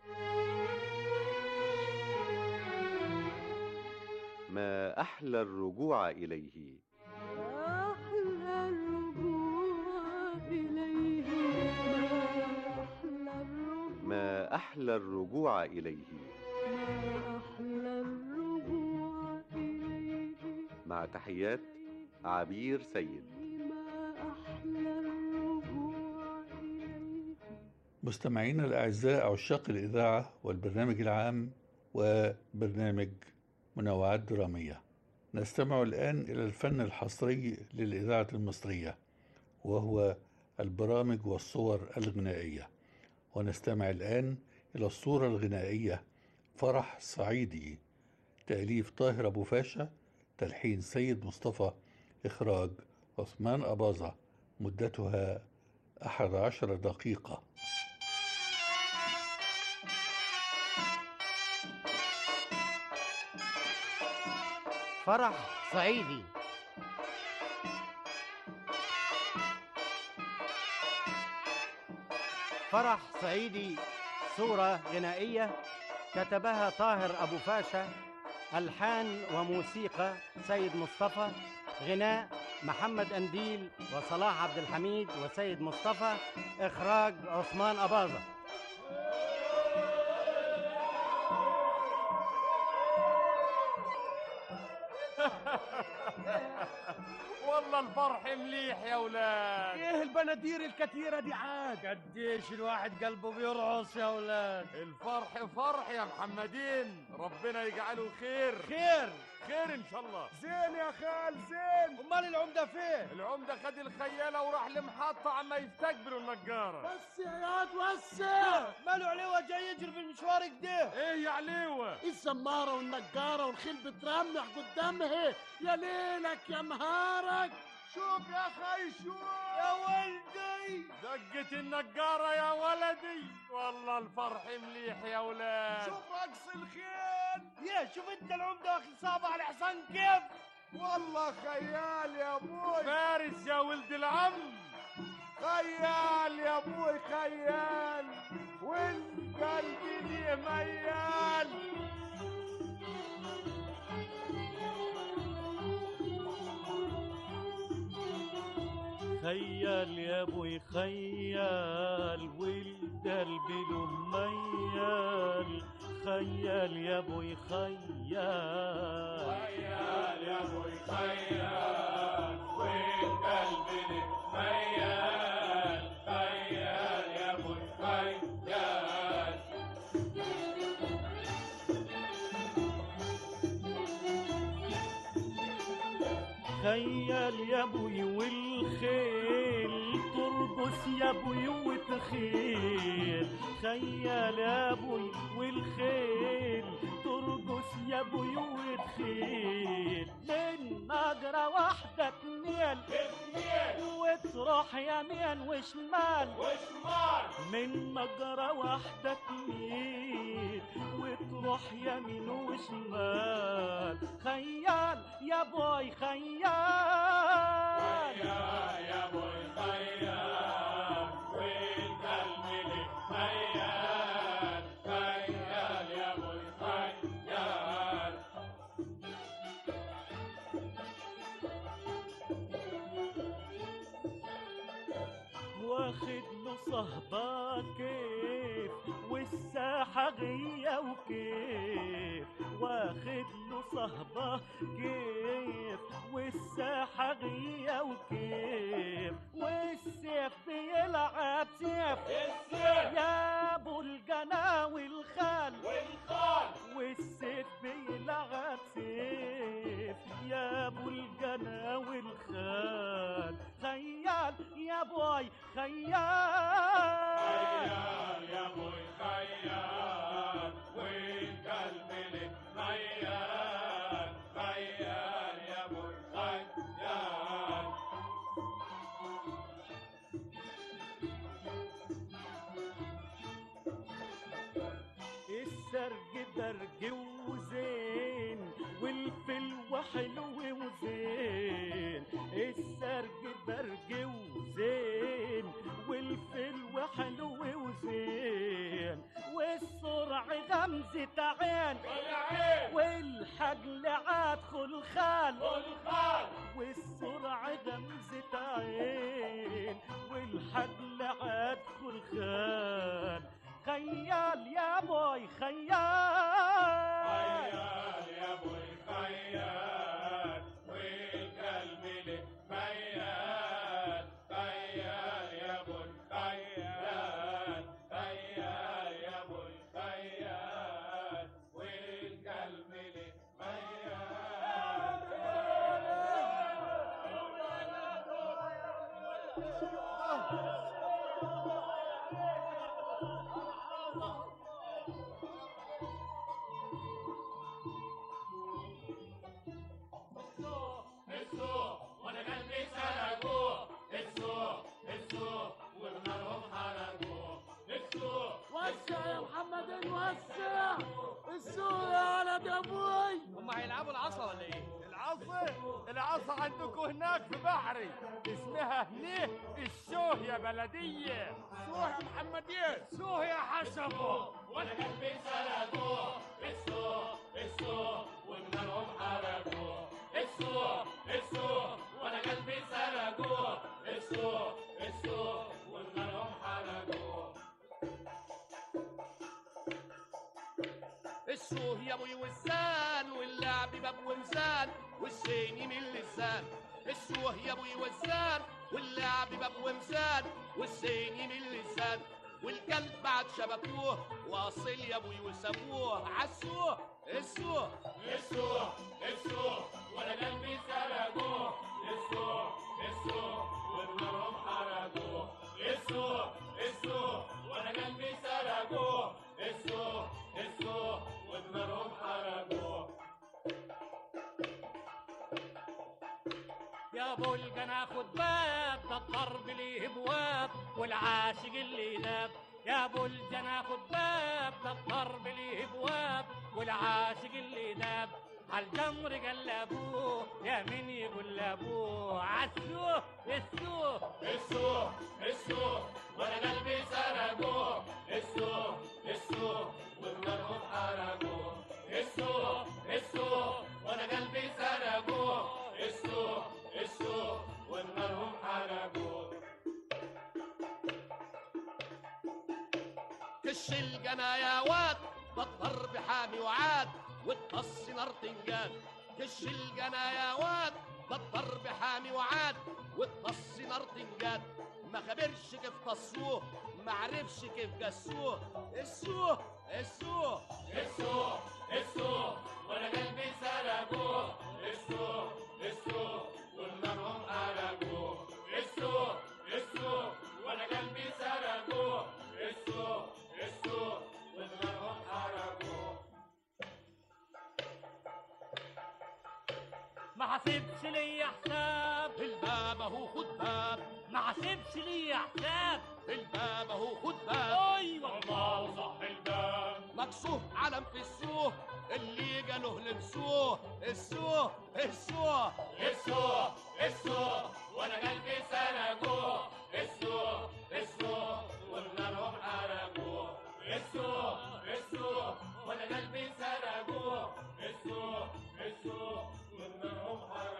ما أحلى الرجوع إليه أحلى الرجوع إليه ما أحلى الرجوع ما أحلى الرجوع إليه ما أحلى الرجوع إليه مع تحيات عبير سيد ما أحلى الرجوع إليه مستمعينا الأعزاء عشاق الإذاعة والبرنامج العام وبرنامج منوعات درامية نستمع الآن إلى الفن الحصري للإذاعة المصرية وهو البرامج والصور الغنائية ونستمع الآن إلى الصورة الغنائية فرح صعيدي تأليف طاهر أبو فاشا تلحين سيد مصطفى إخراج عثمان أباظة مدتها أحد عشر دقيقة فرح صعيدي فرح صعيدي صورة غنائية كتبها طاهر أبو فاشا ألحان وموسيقى سيد مصطفى غناء محمد أنديل وصلاح عبد الحميد وسيد مصطفى إخراج عثمان أباظة والله الفرح مليح يا ولاد ايه البنادير الكتيرة دي عاد قديش الواحد قلبه بيرعص يا ولاد الفرح فرح يا محمدين ربنا يجعله خير خير خير ان شاء الله زين يا خال زين امال العمده فين العمده خد الخياله وراح لمحطه عما يستقبلوا النجاره بس يا ياد وسع ماله عليوه جاي يجري في المشوار كده ايه يا عليوه الزماره والنجاره والخيل بترمح قدامها يا ليلك يا نهارك شوف يا خي شوف يا ولدي دقت النجاره يا ولدي والله الفرح مليح يا ولاد شوف رقص الخيل يا شوف انت العمده واخد صعبه على الحصان كيف والله خيال يا ابوي فارس يا ولد العم خيال يا ابوي خيال والقلب ليه ميال خيال يا ابوي خيال والقلب له ميال خيال يا ابوي خيال خيال يا ابوي خيال والقلب لك ميال خيال يا ابوي خيال خيال يا ابوي والخيل ترقص يا ابوي وتخيل خيال يا ابوي والخيل ترقص يا ابوي وتخيل من نجرة واحدة اتنين وتروح يمين وشمال وشمال من نجرة واحدة اتنين وتروح يمين وشمال خيال يا بوي خيال خيال يا ابوي خيال والقلب لك ميال خيال يا ابوي خيال واخد له صهبة كيف والساحة غية وكيف واخد له صهبة كيف والساحة غية وكيف والسيف بيلعب سيف السيف يا ابو الجنا والخال والخال والسيف بيلعب سيف يا ابو الجنا والخال خيال يا بوي خيال خيال يا ابوي خيال والقلب لك ميال خيال يا ابوي خيال السرج درج وزين والفلوة حلو وزين السرج درج وزين والفلوة حلو وزين والسرع غمزة عين والعين والحجل عاد خلخال خلخال والسرع غمزة عين والحجل عاد خلخال خيال يا بوي خيال خيال يا ابوي خيال والقلب لك ميال خيال يا ابوي خيال خيال يا ابوي خيال والقلب لك السوق وانا قلبي سرقوه السوق السوق ونارهم حرقوه السوق وسع يا محمد وسع السوق يا ولد يا ابوي هم هيلعبوا العصا ولا ايه؟ العصا العصا عندكم هناك في بحري اسمها هنيه الشوه يا بلدية سوح يا محمدين سوه يا حشبه وانا قلبي سرقوه السوق السوق ونارهم حرقوه السوق السوق وانا قلبي سرقوه السوق السوق ونارهم حرقوه السوه يا ابوي والزان واللعب باب ومزان والزين يميل للزان السوه يا ابوي والزان واللعب باب ومزان والزين يميل للزان والكلب بعد شبكوه واصل يا ابوي وسابوه عالسوه السوق السوق السوق وانا قلبي سرقوه السوق السوق ودمرهم حرقوه السوق السوق وانا قلبي سرقوه السوق السوق ودمرهم حرقوه يا ابو الجنا خد باب ده الضرب ليه ابواب والعاشق اللي داب يا ابو الجنا خد باب ده الضرب ليه ابواب والعاشق اللي داب عالجمر قلبوه يا مين يقول لابوه عالسوق السوق السوق السوق وانا قلبي سرقوه السوق السوق ودمرهم حرقوه السوق السوق وانا قلبي سرقوه السوق السوق ودمرهم حرقوه كش الجنايات بالضرب حامي وعاد والقص نار تنجاد كش الجنايات بالضرب حامي وعاد والقص نار تنجاد ما خبرش كيف قصوه ما عرفش كيف قسوه السوق السوق السوق السوق وانا قلبي سرقوه السوق السوق ودمرهم حرقوه السوق السوق وانا قلبي سرقوه السوق السوق ودمرهم حرقوه ما حسبش ليا حساب الباب اهو خد باب ما حسبش ليا حساب الباب اهو خد باب ايوه الله صح الباب مكسوه علم في السوق اللي جاله لمسوه السوق السوق السوق السوق وانا قلبي سرقوه السوق السوق ودمرهم حرقوه السوق السوق وانا قلبي سرقوه السوق السوق ودمرهم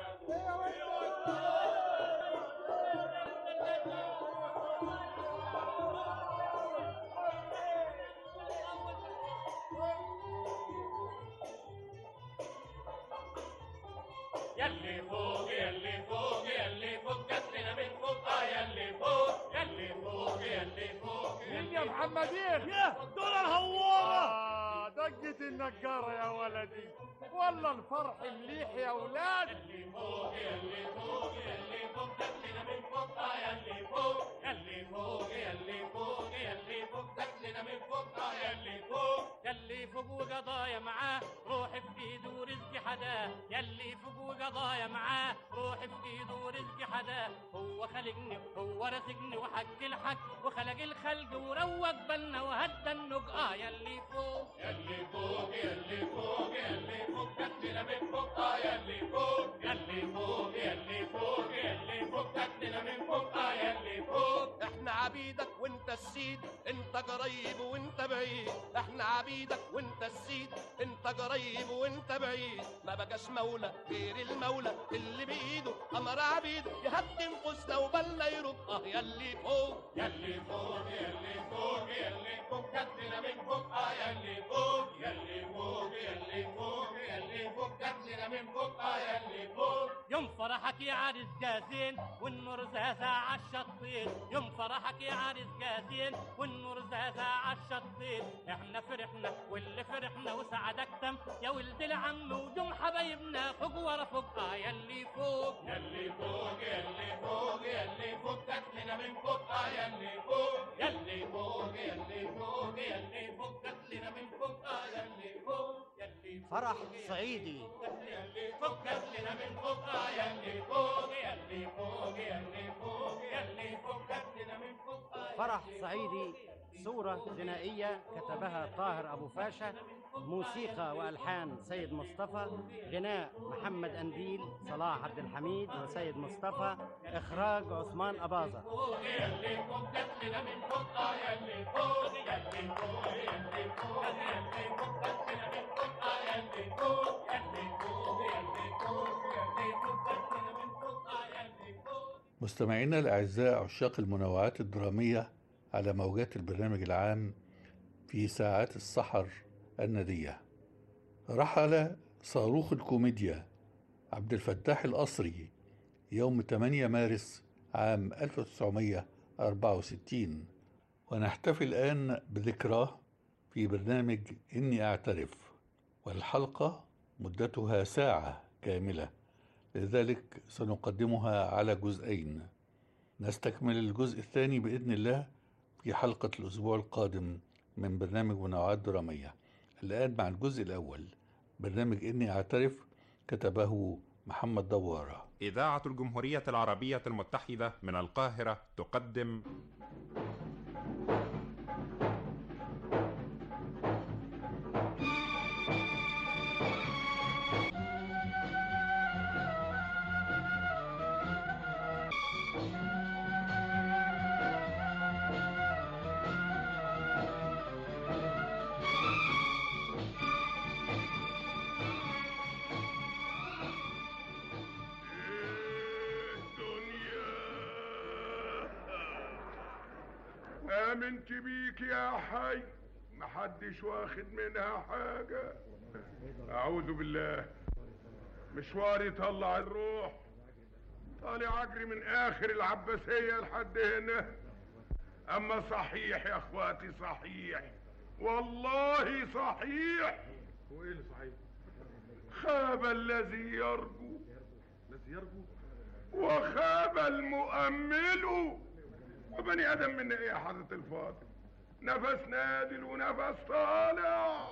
يلي فوق يلي فوق يلي فوق جاتنا من فوق آه يلي فوق يلي فوق يلي فوق مين يا محمدين يا دول الهوارة آه دقة النجارة يا ولدي والله الفرح مليح يا ولاد يلي فوق يلي فوق يلي فوق جاتنا من فوق آه يلي فوق يلي فوق يلي فوق يلي فوق جاتنا من فوق آه يلي فوق يلي فوق وقضايا معاه روحي في ايده ورزق حدا يلي فوق وقضايا معاه روحي في ايده ورزق حدا هو خلقني هو رزقني وحق الحق وخلق الخلق وروق بالنا وهدى النقاه يلي فوق يلي فوق يلي فوق يلي فوق جاتنا من فوق آه يلي فوق يلي فوق يلي فوق يلي فوق جاتنا من فوق آه يلي فوق احنا عبيدك وانت السيد انت قريب وانت بعيد احنا عبيدك وانت السيد انت قريب وانت بعيد ما بقاش مولى غير المولى اللي بايده امر عبيده يهدي نفوسنا وبالنا يرد اه يلي فوق يلي فوق يلي فوق يلي فوق جاتنا من فوق اه يلي فوق يلي فوق يلي فوق يلي فوق جاتنا من فوق اه يلي فوق يوم فرحك يا عرس جازين والنور زازا عالشطين يوم فرحك يا عرس جازين والنور زازا عالشطين احنا فرحنا واللي فرحنا وسعدك تم يا ولد العم ودوم حبايبنا فوق ورا فوق اه يلي فوق يلي فوق يلي فوق يلي فوق جاتنا من فوق اه يلي فوق يلي فوق يلي فوق يلي فوق جاتنا من فوق اه يلي فوق يلي فوق فرح صعيدي يلي فوق جاتنا من فوق اه يلي فوق يلي فوق يلي فوق يلي فوق جاتنا من فوق آه فرح يلي صعيدي صورة غنائية كتبها طاهر أبو فاشا موسيقى وألحان سيد مصطفى غناء محمد أنديل صلاح عبد الحميد وسيد مصطفى إخراج عثمان أباظة فوق يلي فوق جاتنا من فوق اه يلي فوق يلي فوق يلي فوق يلي فوق جاتنا من فوق اه يلي فوق يلي فوق يلي فوق يلي فوق جاتنا من فوق اه يلي فوق مستمعينا الأعزاء عشاق المنوعات الدرامية على موجات البرنامج العام في ساعات السحر الندية رحل صاروخ الكوميديا عبد الفتاح القصري يوم 8 مارس عام 1964 ونحتفل الآن بذكراه في برنامج إني أعترف والحلقة مدتها ساعة كاملة لذلك سنقدمها على جزئين نستكمل الجزء الثاني بإذن الله في حلقة الأسبوع القادم من برنامج منوعات درامية الآن مع الجزء الأول برنامج إني أعترف كتبه محمد دوارة إذاعة الجمهورية العربية المتحدة من القاهرة تقدم آمنت بيك يا حي محدش واخد منها حاجة أعوذ بالله مشواري طلع الروح طالع أجري من آخر العباسية لحد هنا أما صحيح يا إخواتي صحيح والله صحيح وايه اللي صحيح؟ خاب الذي يرجو الذي يرجو وخاب المؤمل وبني ادم منا ايه يا حضرة الفاضل نفس نادل ونفس طالع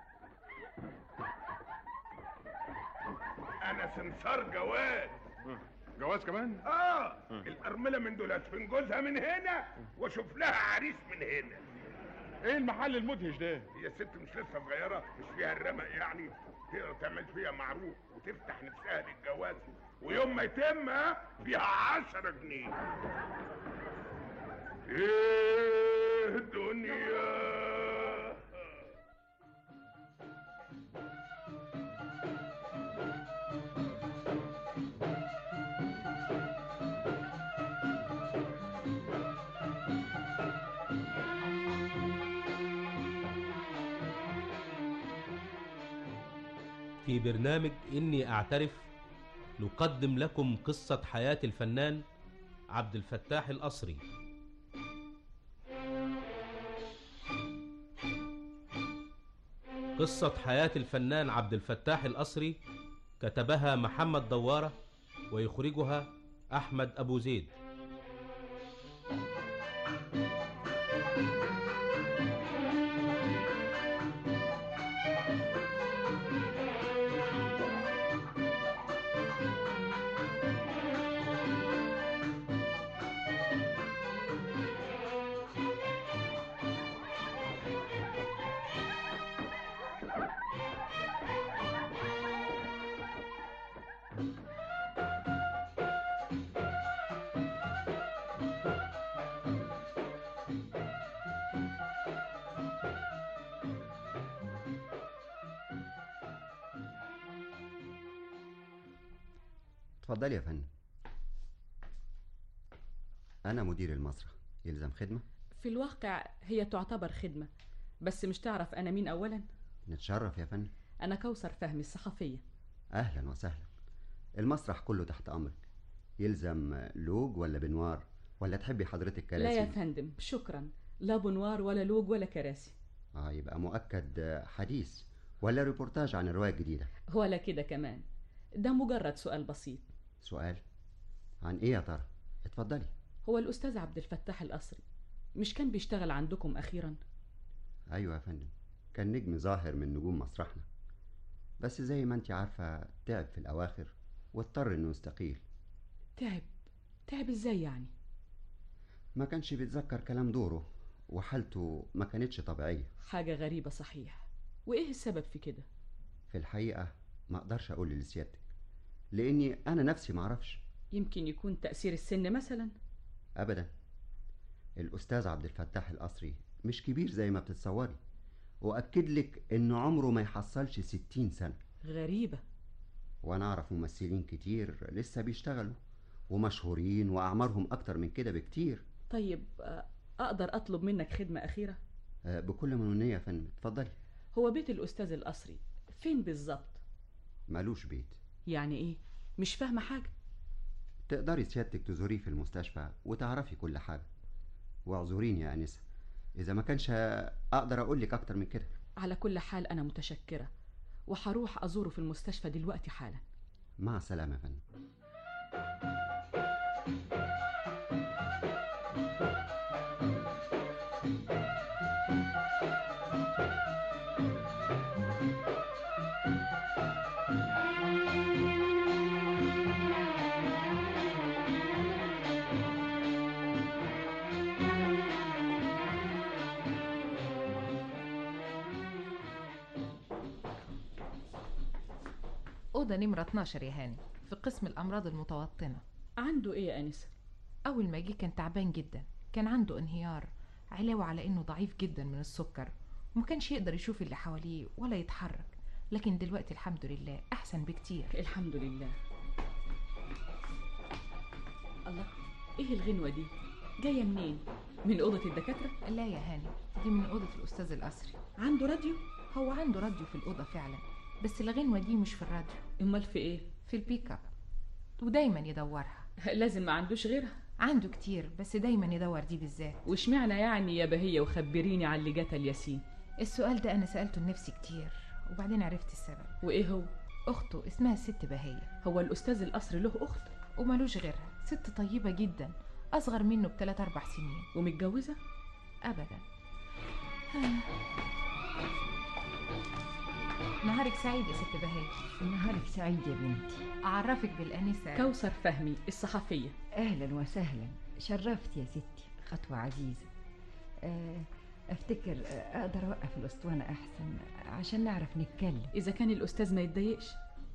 انا سمسار جواز جواز كمان؟ اه الارمله من دول ادفن جوزها من هنا واشوف لها عريس من هنا ايه المحل المدهش ده؟ هي الست مش لسه صغيره مش فيها الرمق يعني تقدر تعمل فيها معروف وتفتح نفسها للجواز ويوم ما يتم ها، فيها عشرة جنيه ايه دنيا في برنامج إني أعترف نقدم لكم قصة حياة الفنان عبد الفتاح الأصري قصة حياة الفنان عبد الفتاح الأصري كتبها محمد دوارة ويخرجها أحمد أبو زيد اتفضل يا فندم أنا مدير المسرح يلزم خدمة في الواقع هي تعتبر خدمة بس مش تعرف أنا مين أولا نتشرف يا فندم أنا كوثر فهمي الصحفية أهلا وسهلا المسرح كله تحت أمرك يلزم لوج ولا بنوار ولا تحبي حضرتك كراسي لا يا فندم شكرا لا بنوار ولا لوج ولا كراسي اه يبقى مؤكد حديث ولا ريبورتاج عن الرواية الجديدة ولا كده كمان ده مجرد سؤال بسيط سؤال عن ايه يا ترى اتفضلي هو الأستاذ عبد الفتاح الأصري مش كان بيشتغل عندكم أخيرا ايوه يا فندم كان نجم ظاهر من نجوم مسرحنا بس زي ما انت عارفة تعب في الأواخر واضطر انه يستقيل تعب تعب ازاي يعني ما كانش بيتذكر كلام دوره وحالته ما كانتش طبيعية حاجة غريبة صحيح وإيه السبب في كده في الحقيقة ما اقدرش اقول لسيادتك لاني انا نفسي ما اعرفش يمكن يكون تأثير السن مثلا ابدا الاستاذ عبد الفتاح القصري مش كبير زي ما بتتصوري واكد لك ان عمره ما يحصلش ستين سنة غريبة وانا اعرف ممثلين كتير لسه بيشتغلوا ومشهورين واعمارهم اكتر من كده بكتير طيب آه، أقدر أطلب منك خدمة أخيرة آه، بكل منونية يا فندم اتفضلي هو بيت الأستاذ القصري فين بالظبط مالوش بيت يعني إيه مش فاهمة حاجة تقدري سيادتك تزوريه في المستشفى وتعرفي كل حاجة واعذريني يا أنسة إذا ما كانش أقدر أقول لك أكتر من كده على كل حال أنا متشكرة وهروح أزوره في المستشفى دلوقتي حالا مع السلامة يا فندم أوضة نمرة 12 يا هاني في قسم الأمراض المتوطنة عنده إيه يا أنسة؟ أول ما جه كان تعبان جدا كان عنده انهيار علاوة على إنه ضعيف جدا من السكر وما كانش يقدر يشوف اللي حواليه ولا يتحرك لكن دلوقتي الحمد لله أحسن بكتير الحمد لله الله إيه الغنوة دي؟ جاية منين؟ من أوضة الدكاترة؟ لا يا هاني دي من أوضة الأستاذ القصري عنده راديو؟ هو عنده راديو في الأوضة فعلا بس الغنوة دي مش في الراديو أمال في إيه؟ في البيك اب ودايما يدورها لازم ما عندوش غيرها عنده كتير بس دايما يدور دي بالذات واشمعنى يعني يا بهية وخبريني على اللي جات الياسين السؤال ده أنا سألته لنفسي كتير وبعدين عرفت السبب وإيه هو؟ أخته اسمها الست بهية هو الأستاذ القصر له أخت؟ وملوش غيرها ست طيبة جدا أصغر منه بثلاث أربع سنين ومتجوزة؟ أبدا نهارك سعيد يا ست بهاء نهارك سعيد يا بنتي أعرفك بالأنسة كوثر فهمي الصحفية أهلا وسهلا شرفت يا ستي خطوة عزيزة آه، أفتكر آه، أقدر أوقف الأسطوانة أحسن عشان نعرف نتكلم إذا كان الأستاذ ما يتضايقش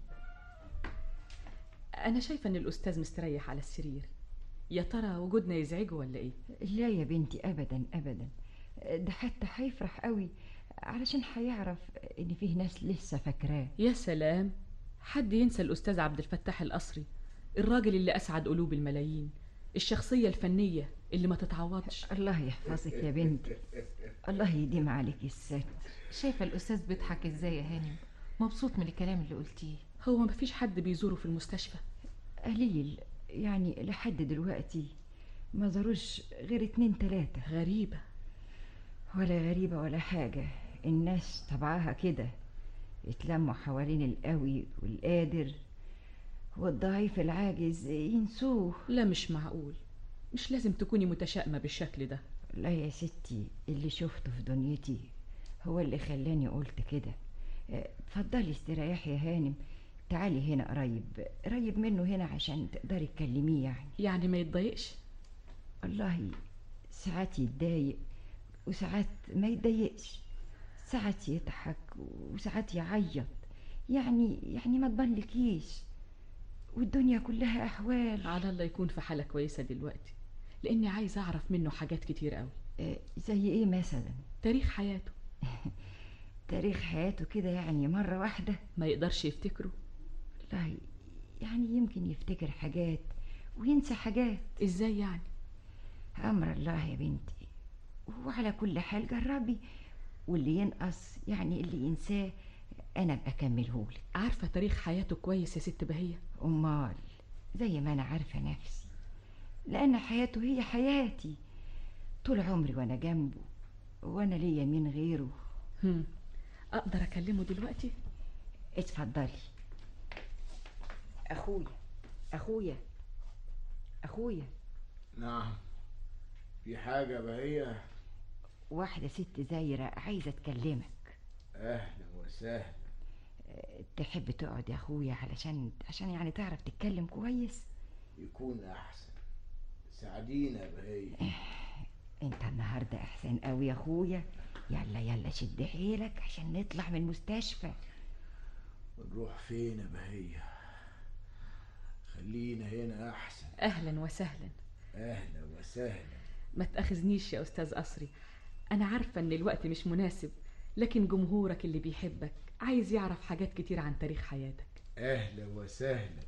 أنا شايفة إن الأستاذ مستريح على السرير يا ترى وجودنا يزعجه ولا إيه؟ لا يا بنتي أبدا أبدا ده حتى هيفرح قوي علشان هيعرف إن فيه ناس لسه فاكراه يا سلام حد ينسى الأستاذ عبد الفتاح القصري الراجل اللي أسعد قلوب الملايين الشخصية الفنية اللي ما تتعوضش الله يحفظك يا بنتي الله يديم عليك الستر شايفة الأستاذ بيضحك إزاي يا هانم مبسوط من الكلام اللي قلتيه هو مفيش حد بيزوره في المستشفى قليل يعني لحد دلوقتي ما زاروش غير اتنين تلاتة غريبة ولا غريبة ولا حاجة الناس طبعها كده يتلموا حوالين القوي والقادر والضعيف العاجز ينسوه لا مش معقول مش لازم تكوني متشائمة بالشكل ده لا يا ستي اللي شفته في دنيتي هو اللي خلاني قلت كده اه، اتفضلي استريحي يا هانم تعالي هنا قريب قريب منه هنا عشان تقدري تكلميه يعني يعني ما يتضايقش والله ساعات يتضايق وساعات ما يتضايقش ساعات يضحك وساعات يعيط يعني يعني ما تبلكيش والدنيا كلها أحوال على الله يكون في حالة كويسة دلوقتي لأني عايزة أعرف منه حاجات كتير قوي اه، زي إيه مثلا تاريخ حياته تاريخ حياته كده يعني مرة واحدة ما يقدرش يفتكره لا يعني يمكن يفتكر حاجات وينسى حاجات ازاي يعني أمر الله يا بنتي وعلى كل حال جربي واللي ينقص يعني اللي ينساه أنا أبقى أكملهولك عارفة تاريخ حياته كويس يا ست بهية أمال زي ما أنا عارفة نفسي لأن حياته هي حياتي طول عمري وأنا جنبه وأنا ليا مين غيره هم. أقدر أكلمه دلوقتي اتفضلي أخويا أخويا أخويا نعم في حاجة بهية واحدة ست زايرة عايزة تكلمك أهلا وسهلا أه، تحب تقعد يا أخويا علشان عشان يعني تعرف تتكلم كويس يكون أحسن ساعدينا بهية انت النهاردة أحسن قوي يا أخويا يلا يلا شد حيلك عشان نطلع من المستشفى ونروح فين يا بهية خلينا هنا أحسن أهلا وسهلا أهلا وسهلا ما تأخذنيش يا أستاذ قصري أنا عارفة إن الوقت مش مناسب لكن جمهورك اللي بيحبك عايز يعرف حاجات كتير عن تاريخ حياتك أهلا وسهلا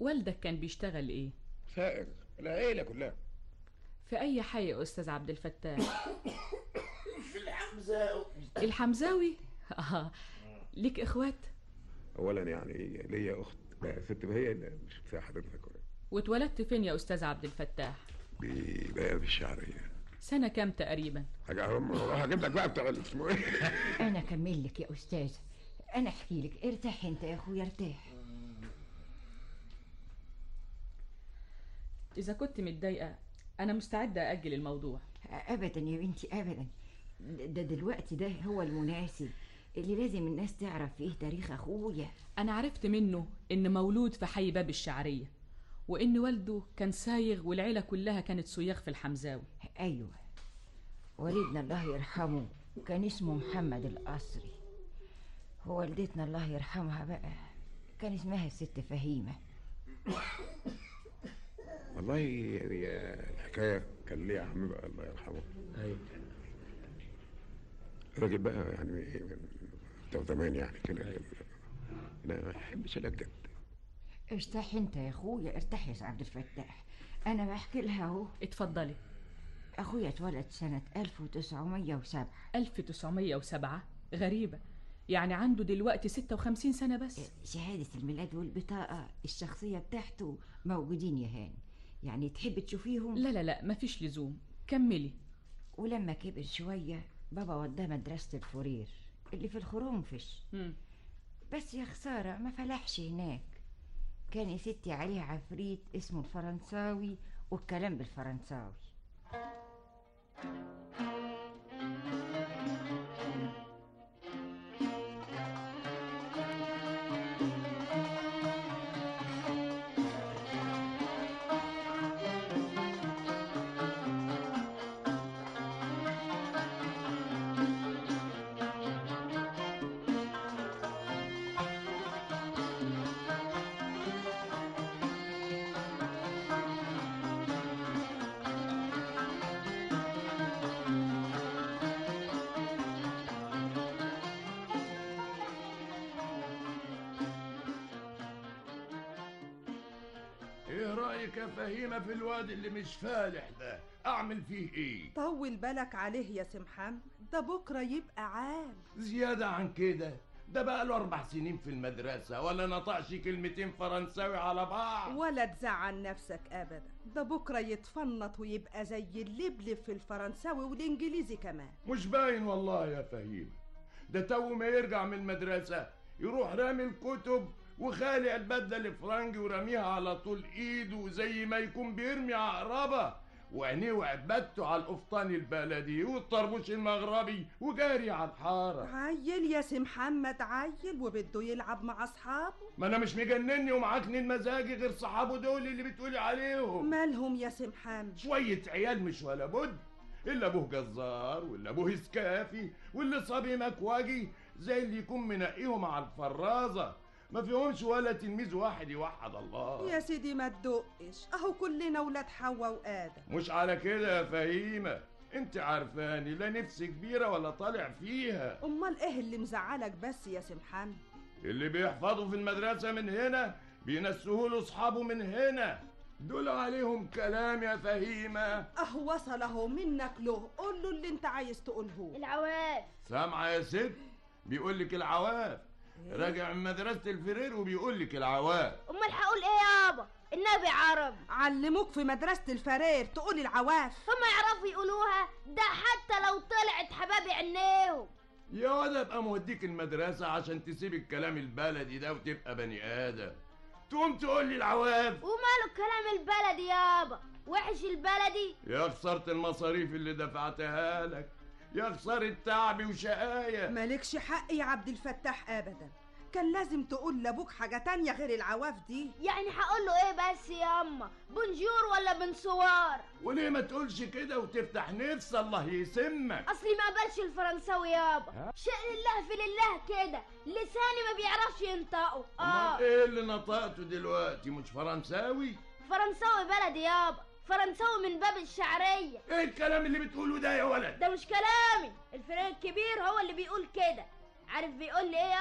والدك كان بيشتغل ايه سائق العيلة كلها في اي حي يا استاذ عبد الفتاح في الحمزة الحمزاوي اه ليك اخوات أولا يعني ليا أخت بقى ست بهية اللي مش بتاع حضرتك ولا واتولدت فين يا استاذ عبد الفتاح بقى بالشعرية سنه كام تقريبا حاجة هم هجيب لك بقى بتاع اسمه ايه انا اكمل لك يا استاذ انا احكي لك ارتاح انت يا اخويا ارتاح اذا كنت متضايقه انا مستعده اجل الموضوع ابدا يا بنتي ابدا ده دلوقتي ده هو المناسب اللي لازم الناس تعرف فيه تاريخ اخويا انا عرفت منه ان مولود في حي باب الشعريه وان والده كان سايغ والعيله كلها كانت صياغ في الحمزاوي ايوه والدنا الله يرحمه كان اسمه محمد القصري ووالدتنا الله يرحمها بقى كان اسمها الست فهيمه والله هي الحكاية كان ليه عم بقى الله يرحمه ايوه راجل بقى يعني ايه بتاع زمان يعني كده انا ما بحبش الاجد ارتاح انت يا اخويا ارتاح يا عبد الفتاح انا بحكي لها اهو اتفضلي اخويا اتولد سنه 1907 1907 غريبه يعني عنده دلوقتي 56 سنه بس شهاده الميلاد والبطاقه الشخصيه بتاعته موجودين يا هاني يعني تحب تشوفيهم لا لا لا مفيش لزوم كملي ولما كبر شويه بابا وداه مدرسه الفورير اللي في الخرنفش مم. بس يا خساره ما فلحش هناك كان يا ستي عليه عفريت اسمه الفرنساوي والكلام بالفرنساوي ايه رايك يا فهيمه في الواد اللي مش فالح ده اعمل فيه ايه طول بالك عليه يا سمحان ده بكرة يبقى عال زياده عن كده ده بقى له اربع سنين في المدرسه ولا نطقش كلمتين فرنساوي على بعض ولا تزعل نفسك أبدا ده بكرة يتفنط ويبقى زي اللبلب في الفرنساوي والإنجليزي كمان مش باين والله يا فهيمه ده تو ما يرجع من المدرسه يروح رامي الكتب وخالع البدله الفرنجي وراميها على طول ايده زي ما يكون بيرمي عقربه وعينيه وعبادته على القفطان البلدي والطربوش المغربي وجاري على الحاره عيل يا سي محمد عيل وبده يلعب مع أصحابه ما انا مش مجنني ومعاكنين مزاجي غير صحابه دول اللي بتقولي عليهم مالهم يا سي محمد شويه عيال مش ولا بد الا ابوه جزار ولا ابوه سكافي واللي صبي مكواجي زي اللي يكون منقيهم على الفرازه ما فيهمش ولا تلميذ واحد يوحد الله يا سيدي ما تدقش أهو كلنا ولاد حواء وآدم مش على كده يا فهيمة انت عارفاني لا نفسي كبيرة ولا طالع فيها أمال إيه اللي مزعلك بس يا سي محمد اللي بيحفظوا في المدرسة من هنا بينسوه له اصحابه من هنا دول عليهم كلام يا فهيمة أهو وصل أهو منك له قول له اللي أنت عايز تقوله العواف سامعة يا ست بيقول لك العواف راجع من مدرسة الفرير وبيقول لك العواف امال هقول ايه يابا النبي عربي علموك في مدرسة الفرير تقول العواف هم يعرفوا يقولوها ده حتى لو طلعت حبابي عينيهم يا واد ابقى موديك المدرسة عشان تسيب الكلام البلدي ده وتبقى بني آدم تقوم تقول لي العواف وماله الكلام البلدي يابا وحش البلدي يا خسارة المصاريف اللي دفعتها لك يا خسارة تعبي وشقايا مالكش حق يا عبد الفتاح أبدا كان لازم تقول لأبوك حاجة تانية غير العواف دي يعني هقول له ايه بس يا اما بونجور ولا بنسوار وليه ما تقولش كده وتفتح نفس الله يسمك اصلي ما قبلش الفرنساوي يابا ها؟ شأن الله في لله كده لساني ما بيعرفش ينطقه اه امال ايه اللي نطقته دلوقتي مش فرنساوي فرنساوي بلدي يابا فرنساوي من باب الشعرية ايه الكلام اللي بتقوله ده يا ولد ده مش كلامي الفريق الكبير هو اللي بيقول كده عارف بيقول لي ايه يابا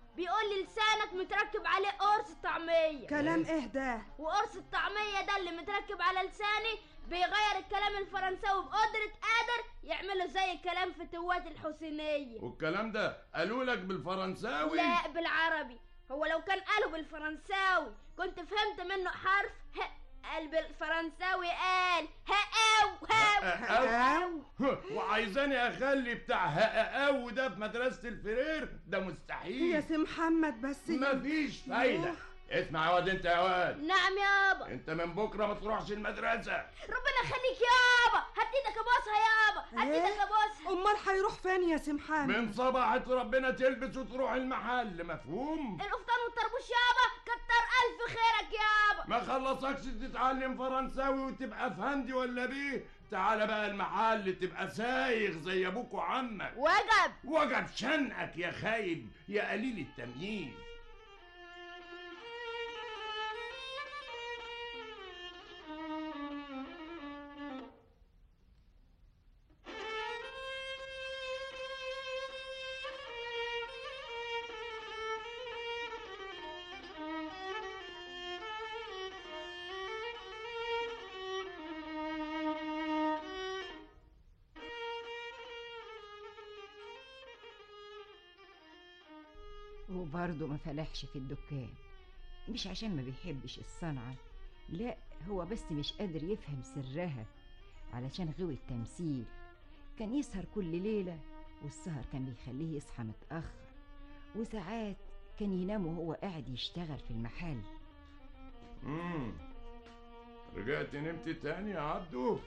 بيقول لي لسانك متركب عليه قرص طعمية كلام ايه ده وقرص الطعمية ده اللي متركب على لساني بيغير الكلام الفرنساوي بقدرة قادر يعمله زي الكلام في توات الحسينية والكلام ده قالوا لك بالفرنساوي لا بالعربي هو لو كان قاله بالفرنساوي كنت فهمت منه حرف ه قال بالفرنساوي قال هاو هاو أو وعايزاني اخلي بتاع هقاو ده في مدرسة الفرير ده مستحيل يا سي محمد بس مفيش فايدة اسمع يا واد انت يا واد نعم يابا انت من بكره ما تروحش المدرسة ربنا يخليك يابا هات ايدك ابوسها يابا هات ايدك ابوسها امال هيروح فين يا سي محمد من صباحة ربنا تلبس وتروح المحل مفهوم القفطان والطربوش يابا كتر الف خيرك يابا ما خلصكش تتعلم فرنساوي وتبقى فهندي ولا بيه تعالى بقى المحل تبقى سايغ زي ابوك وعمك وجب وجب شنقك يا خايب يا قليل التمييز وبرضه ما فلحش في الدكان مش عشان ما بيحبش الصنعة لا هو بس مش قادر يفهم سرها علشان غوي التمثيل كان يسهر كل ليلة والسهر كان بيخليه يصحى متأخر وساعات كان ينام وهو قاعد يشتغل في المحل امم رجعت نمت تاني يا عبدو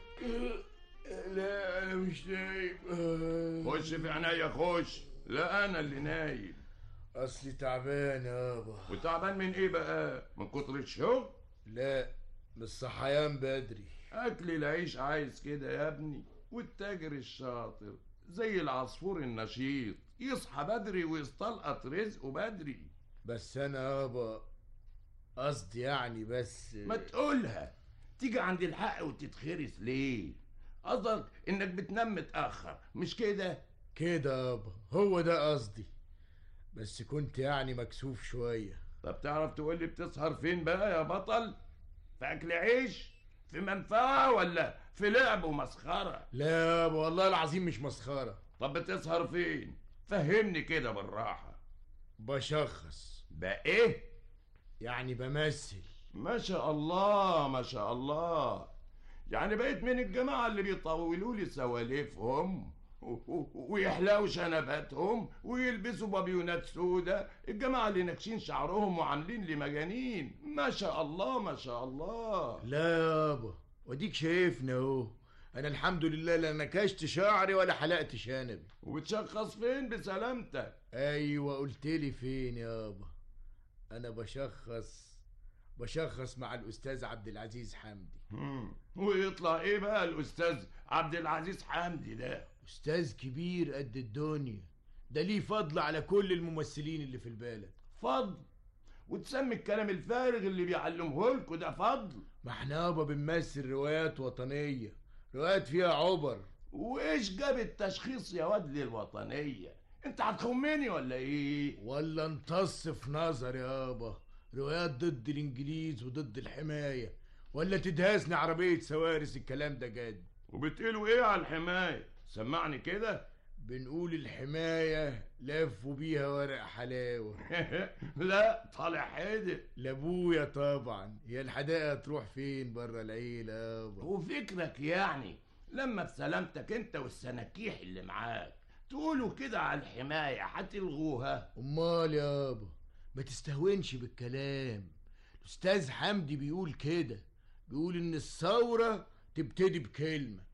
لا انا مش نايم خش في عينيا خش لا انا اللي نايم اصلي تعبان يابا وتعبان من ايه بقى من كتر الشغل لا من الصحيان بدري اكل العيش عايز كده يا ابني والتاجر الشاطر زي العصفور النشيط يصحى بدري ويستلقط رزقه بدري بس انا يابا قصدي يعني بس ما تقولها تيجي عند الحق وتتخرس ليه قصدك انك بتنام متاخر مش كده كده يابا هو ده قصدي بس كنت يعني مكسوف شوية طب تعرف تقول لي بتسهر فين بقى يا بطل في اكل عيش في منفعه ولا في لعب ومسخره لا يابا والله العظيم مش مسخرة طب بتسهر فين فهمني كده بالراحه بشخص بقى ايه يعني بمثل ما شاء الله ما شاء الله يعني بقيت من الجماعة اللي بيطولوا لي سواليفهم ويحلقوا شنباتهم ويلبسوا بابيونات سودا الجماعة اللي ناكشين شعرهم وعاملين لي مجانين ما شاء الله ما شاء الله لا يابا وديك شايفنا اهو انا الحمد لله لا نكشت شعري ولا حلقت شنبي وبتشخص فين بسلامتك ايوه قلت لي فين يابا انا بشخص بشخص مع الاستاذ عبد العزيز حمدي مم. ويطلع ايه بقى الاستاذ عبد العزيز حمدي ده استاذ كبير قد الدنيا ده ليه فضل على كل الممثلين اللي في البلد فضل وتسمي الكلام الفارغ اللي بيعلمه لكم ده فضل ما احنا يابا بنمثل روايات وطنيه روايات فيها عبر وايش جاب التشخيص يا واد للوطنيه انت هتخمني ولا ايه ولا امتص في نظر يابا روايات ضد الانجليز وضد الحمايه ولا تدهسني عربيه سوارس الكلام ده جد وبتقولوا ايه على الحمايه سمعني كده بنقول الحمايه لفوا بيها ورق حلاوه لا طالع حادق لابويا طبعا هي الحدائق تروح فين بره العيله يابا وفكرك يعني لما بسلامتك انت والسناكيح اللي معاك تقولوا كده على الحمايه هتلغوها امال يابا ما تستهونش بالكلام الاستاذ حمدي بيقول كده بيقول ان الثوره تبتدي بكلمه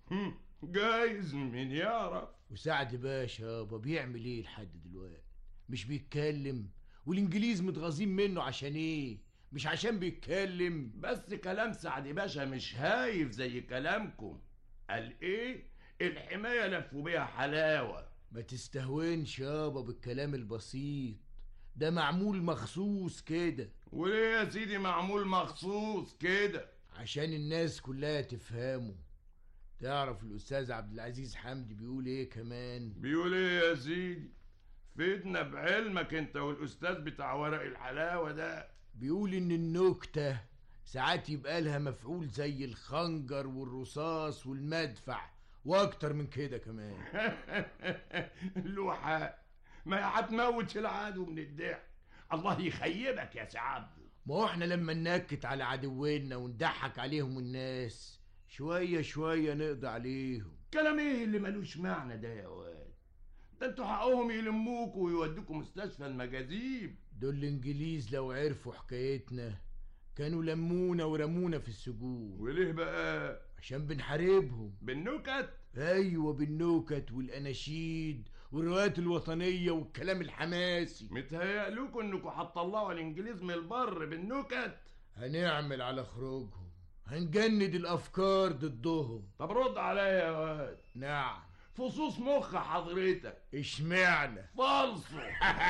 جايز مين يعرف وسعد باشا يابا بيعمل ايه لحد دلوقتي مش بيتكلم والانجليز متغاظين منه عشان ايه مش عشان بيتكلم بس كلام سعد باشا مش هايف زي كلامكم قال ايه الحمايه لفوا بيها حلاوه ما تستهونش يابا بالكلام البسيط ده معمول مخصوص كده وليه يا سيدي معمول مخصوص كده عشان الناس كلها تفهمه تعرف الاستاذ عبد العزيز حمدي بيقول ايه كمان بيقول ايه يا سيدي فدنا بعلمك انت والاستاذ بتاع ورق الحلاوه ده بيقول ان النكتة ساعات يبقى لها مفعول زي الخنجر والرصاص والمدفع واكتر من كده كمان له حق ما هتموت العدو من الضحك الله يخيبك يا سعد ما هو احنا لما ننكت على عدونا ونضحك عليهم الناس شوية شوية نقضي عليهم كلام ايه اللي ملوش معنى ده يا واد ده انتوا حقهم يلموكوا ويودوكوا مستشفى المجاذيب دول الانجليز لو عرفوا حكايتنا كانوا لمونا ورمونا في السجون وليه بقى عشان بنحاربهم بالنكت ايوه بالنكت والاناشيد والروايات الوطنيه والكلام الحماسي متهيألكوا انكوا هتطلعوا الانجليز من البر بالنكت هنعمل على خروجهم هنجند الافكار ضدهم طب رد عليا يا واد نعم فصوص مخ حضرتك اشمعنى فالصو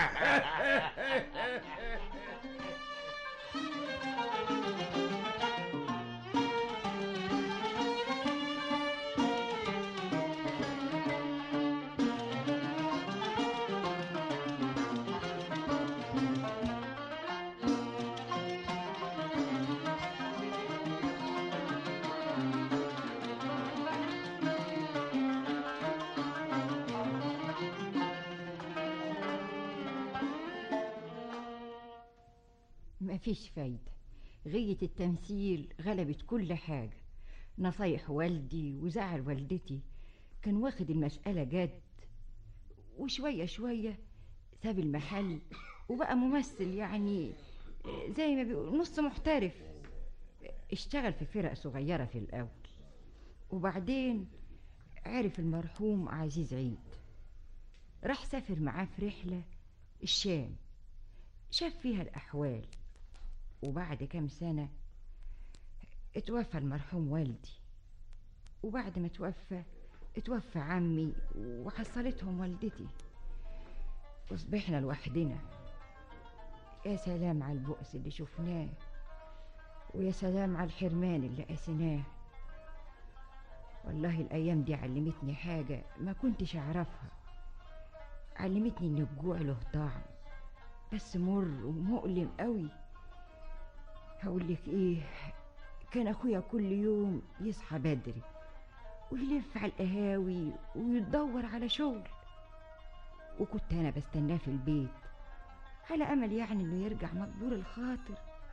مفيش فايدة غية التمثيل غلبت كل حاجة نصايح والدي وزعل والدتي كان واخد المسألة جد وشوية شوية ساب المحل وبقى ممثل يعني زي ما بيقول نص محترف اشتغل في فرق صغيرة في الأول وبعدين عرف المرحوم عزيز عيد راح سافر معاه في رحلة الشام شاف فيها الأحوال وبعد كام سنة اتوفى المرحوم والدي وبعد ما توفى اتوفى عمي وحصلتهم والدتي وصبحنا لوحدنا يا سلام على البؤس اللي شفناه ويا سلام على الحرمان اللي قاسيناه والله الأيام دي علمتني حاجة ما كنتش أعرفها علمتني إن الجوع له طعم بس مر ومؤلم قوي هقولك ايه كان اخويا كل يوم يصحى بدري ويلف على القهاوي ويدور على شغل وكنت انا بستناه في البيت على امل يعني انه يرجع مقبول الخاطر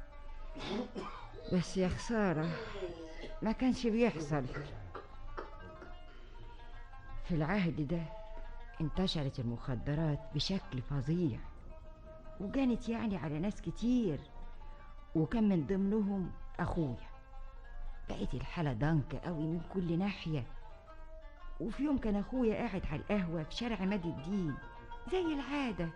بس يا خساره ما كانش بيحصل في العهد ده انتشرت المخدرات بشكل فظيع وجانت يعني على ناس كتير وكان من ضمنهم اخويا بقت الحاله ضنك قوي من كل ناحيه وفي يوم كان اخويا قاعد على القهوه في شارع عماد الدين زي العاده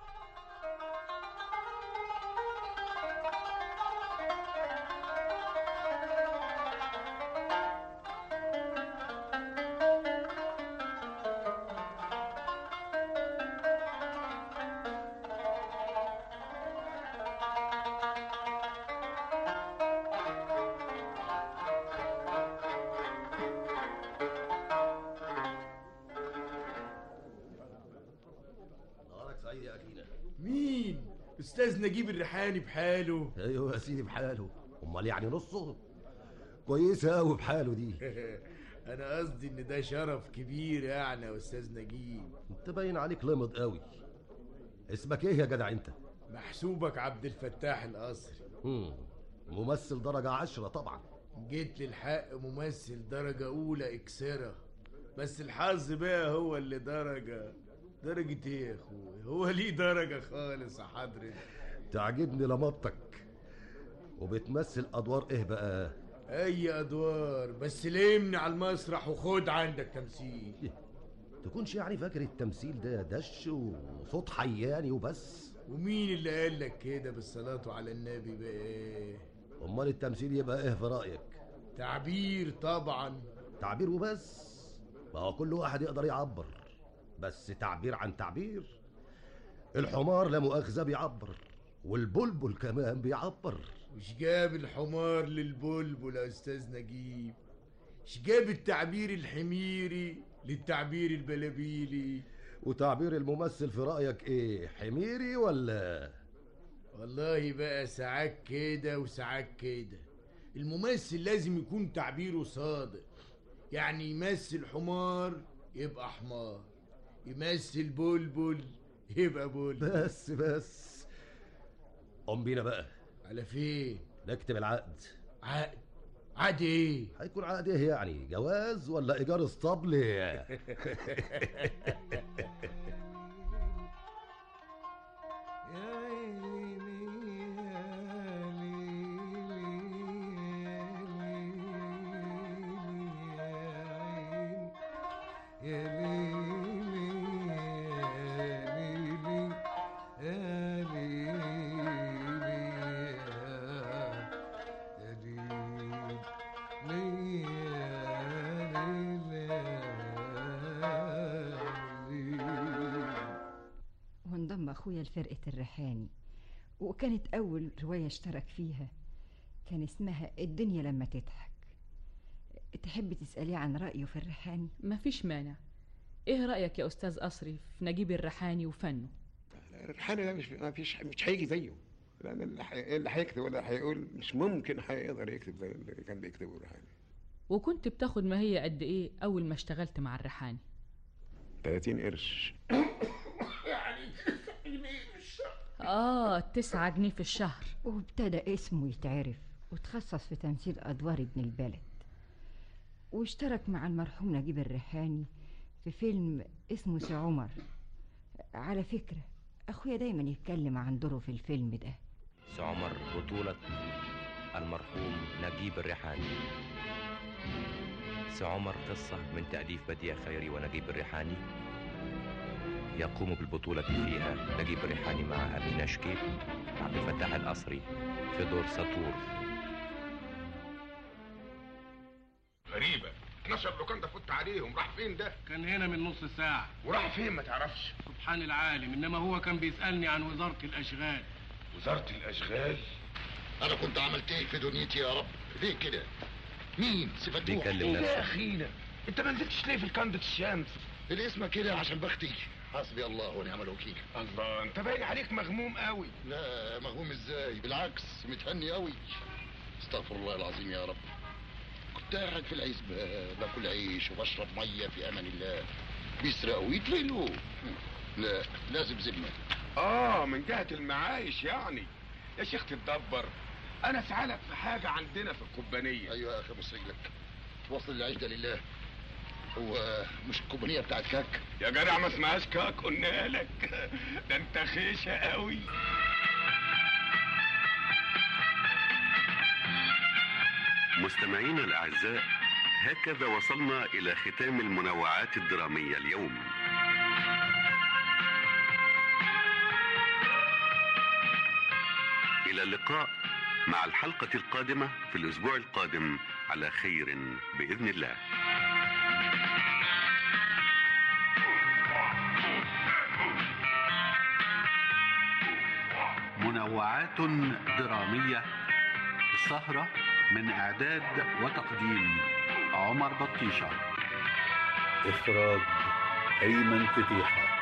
نهارك سعيد يا اخينا مين استاذ نجيب الريحاني بحاله ايوه يا سيدي بحاله امال يعني نصه كويسه قوي بحاله دي انا قصدي ان ده شرف كبير يعني يا استاذ نجيب انت باين عليك لمض قوي اسمك ايه يا جدع انت محسوبك عبد الفتاح القصري مم. ممثل درجة عشرة طبعا جيت للحق ممثل درجة أولى إكسرة بس الحظ بقى هو اللي درجة درجة إيه يا أخويا هو ليه درجة خالص يا حضرتك تعجبني لمطك وبتمثل ادوار ايه بقى أي أدوار بس لمني على المسرح وخد عندك تمثيل تكونش يعني فاكر التمثيل ده دش وصوت حياني وبس ومين اللي قال لك كده بالصلاة على النبي بقى امال التمثيل يبقى ايه في رايك تعبير طبعا تعبير وبس ما هو كل واحد يقدر يعبر بس تعبير عن تعبير الحمار لا مؤاخذة بيعبر والبلبل كمان بيعبر مش جاب الحمار للبلبل يا استاذ نجيب مش جاب التعبير الحميري للتعبير البلابيلي وتعبير الممثل في رأيك ايه حميري ولا والله بقى ساعات كده وساعات كده الممثل لازم يكون تعبيره صادق يعني يمثل حمار يبقى حمار يمثل بلبل يبقى بلبل بس بس قوم بينا بقى على فين نكتب العقد عقد عقد ايه هيكون عقد ايه يعني جواز ولا ايجار اسطبل وانضم أخويا لفرقة الريحاني وكانت أول رواية اشترك فيها كان اسمها الدنيا لما تضحك تحب تسأليه عن رأيه في الريحاني مفيش مانع ايه رأيك يا أستاذ قصري في نجيب الريحاني وفنه الريحاني ده مش ما فيش مش هيجي زيه لان اللي حي- اللي هيكتب ولا هيقول مش ممكن هيقدر يكتب زي اللي كان بيكتبه الريحاني وكنت بتاخد ما هي قد ايه أول ما اشتغلت مع الريحاني 30 قرش آه تسعة جنيه في الشهر وابتدى اسمه يتعرف وتخصص في تمثيل أدوار ابن البلد واشترك مع المرحوم نجيب الريحاني في فيلم اسمه سي عمر على فكرة أخويا دايما يتكلم عن دوره في الفيلم ده سي عمر بطولة المرحوم نجيب الريحاني سي عمر قصة من تأليف بديع خيري ونجيب الريحاني يقوم بالبطولة فيها نجيب الريحاني مع أمينة شكيب عبد الفتاح القصري في دور سطور غريبة 12 لوكان ده فت عليهم راح فين ده؟ كان هنا من نص ساعة وراح فين ما تعرفش؟ سبحان العالم إنما هو كان بيسألني عن وزارة الأشغال وزارة الأشغال انا كنت عملت ايه في دنيتي يا رب ليه كده مين سفتوح بيكلم إيه نفسه. يا اخينا انت ما نزلتش ليه في الكندة الشمس الاسم كده عشان بختي حسبي الله ونعم الوكيل الله انت باين عليك مغموم قوي لا مغموم ازاي بالعكس متهني قوي استغفر الله العظيم يا رب كنت قاعد في العزبة باكل عيش وبشرب مية في امان الله بيسرقوا ويتفلوا لا لازم ذمة اه من جهة المعايش يعني يا شيخ تتدبر انا اسعالك في حاجة عندنا في الكوبانية ايوه يا اخي ابوس رجلك وصل العيش ده لله هو مش الكوبانية بتاعت كاك يا جدع ما اسمهاش كاك قلنا لك ده انت خيشة قوي مستمعينا الأعزاء هكذا وصلنا إلى ختام المنوعات الدرامية اليوم إلى اللقاء مع الحلقة القادمة في الأسبوع القادم على خير بإذن الله منوعات درامية السهرة من إعداد وتقديم عمر بطيشة إخراج أيمن فتيحة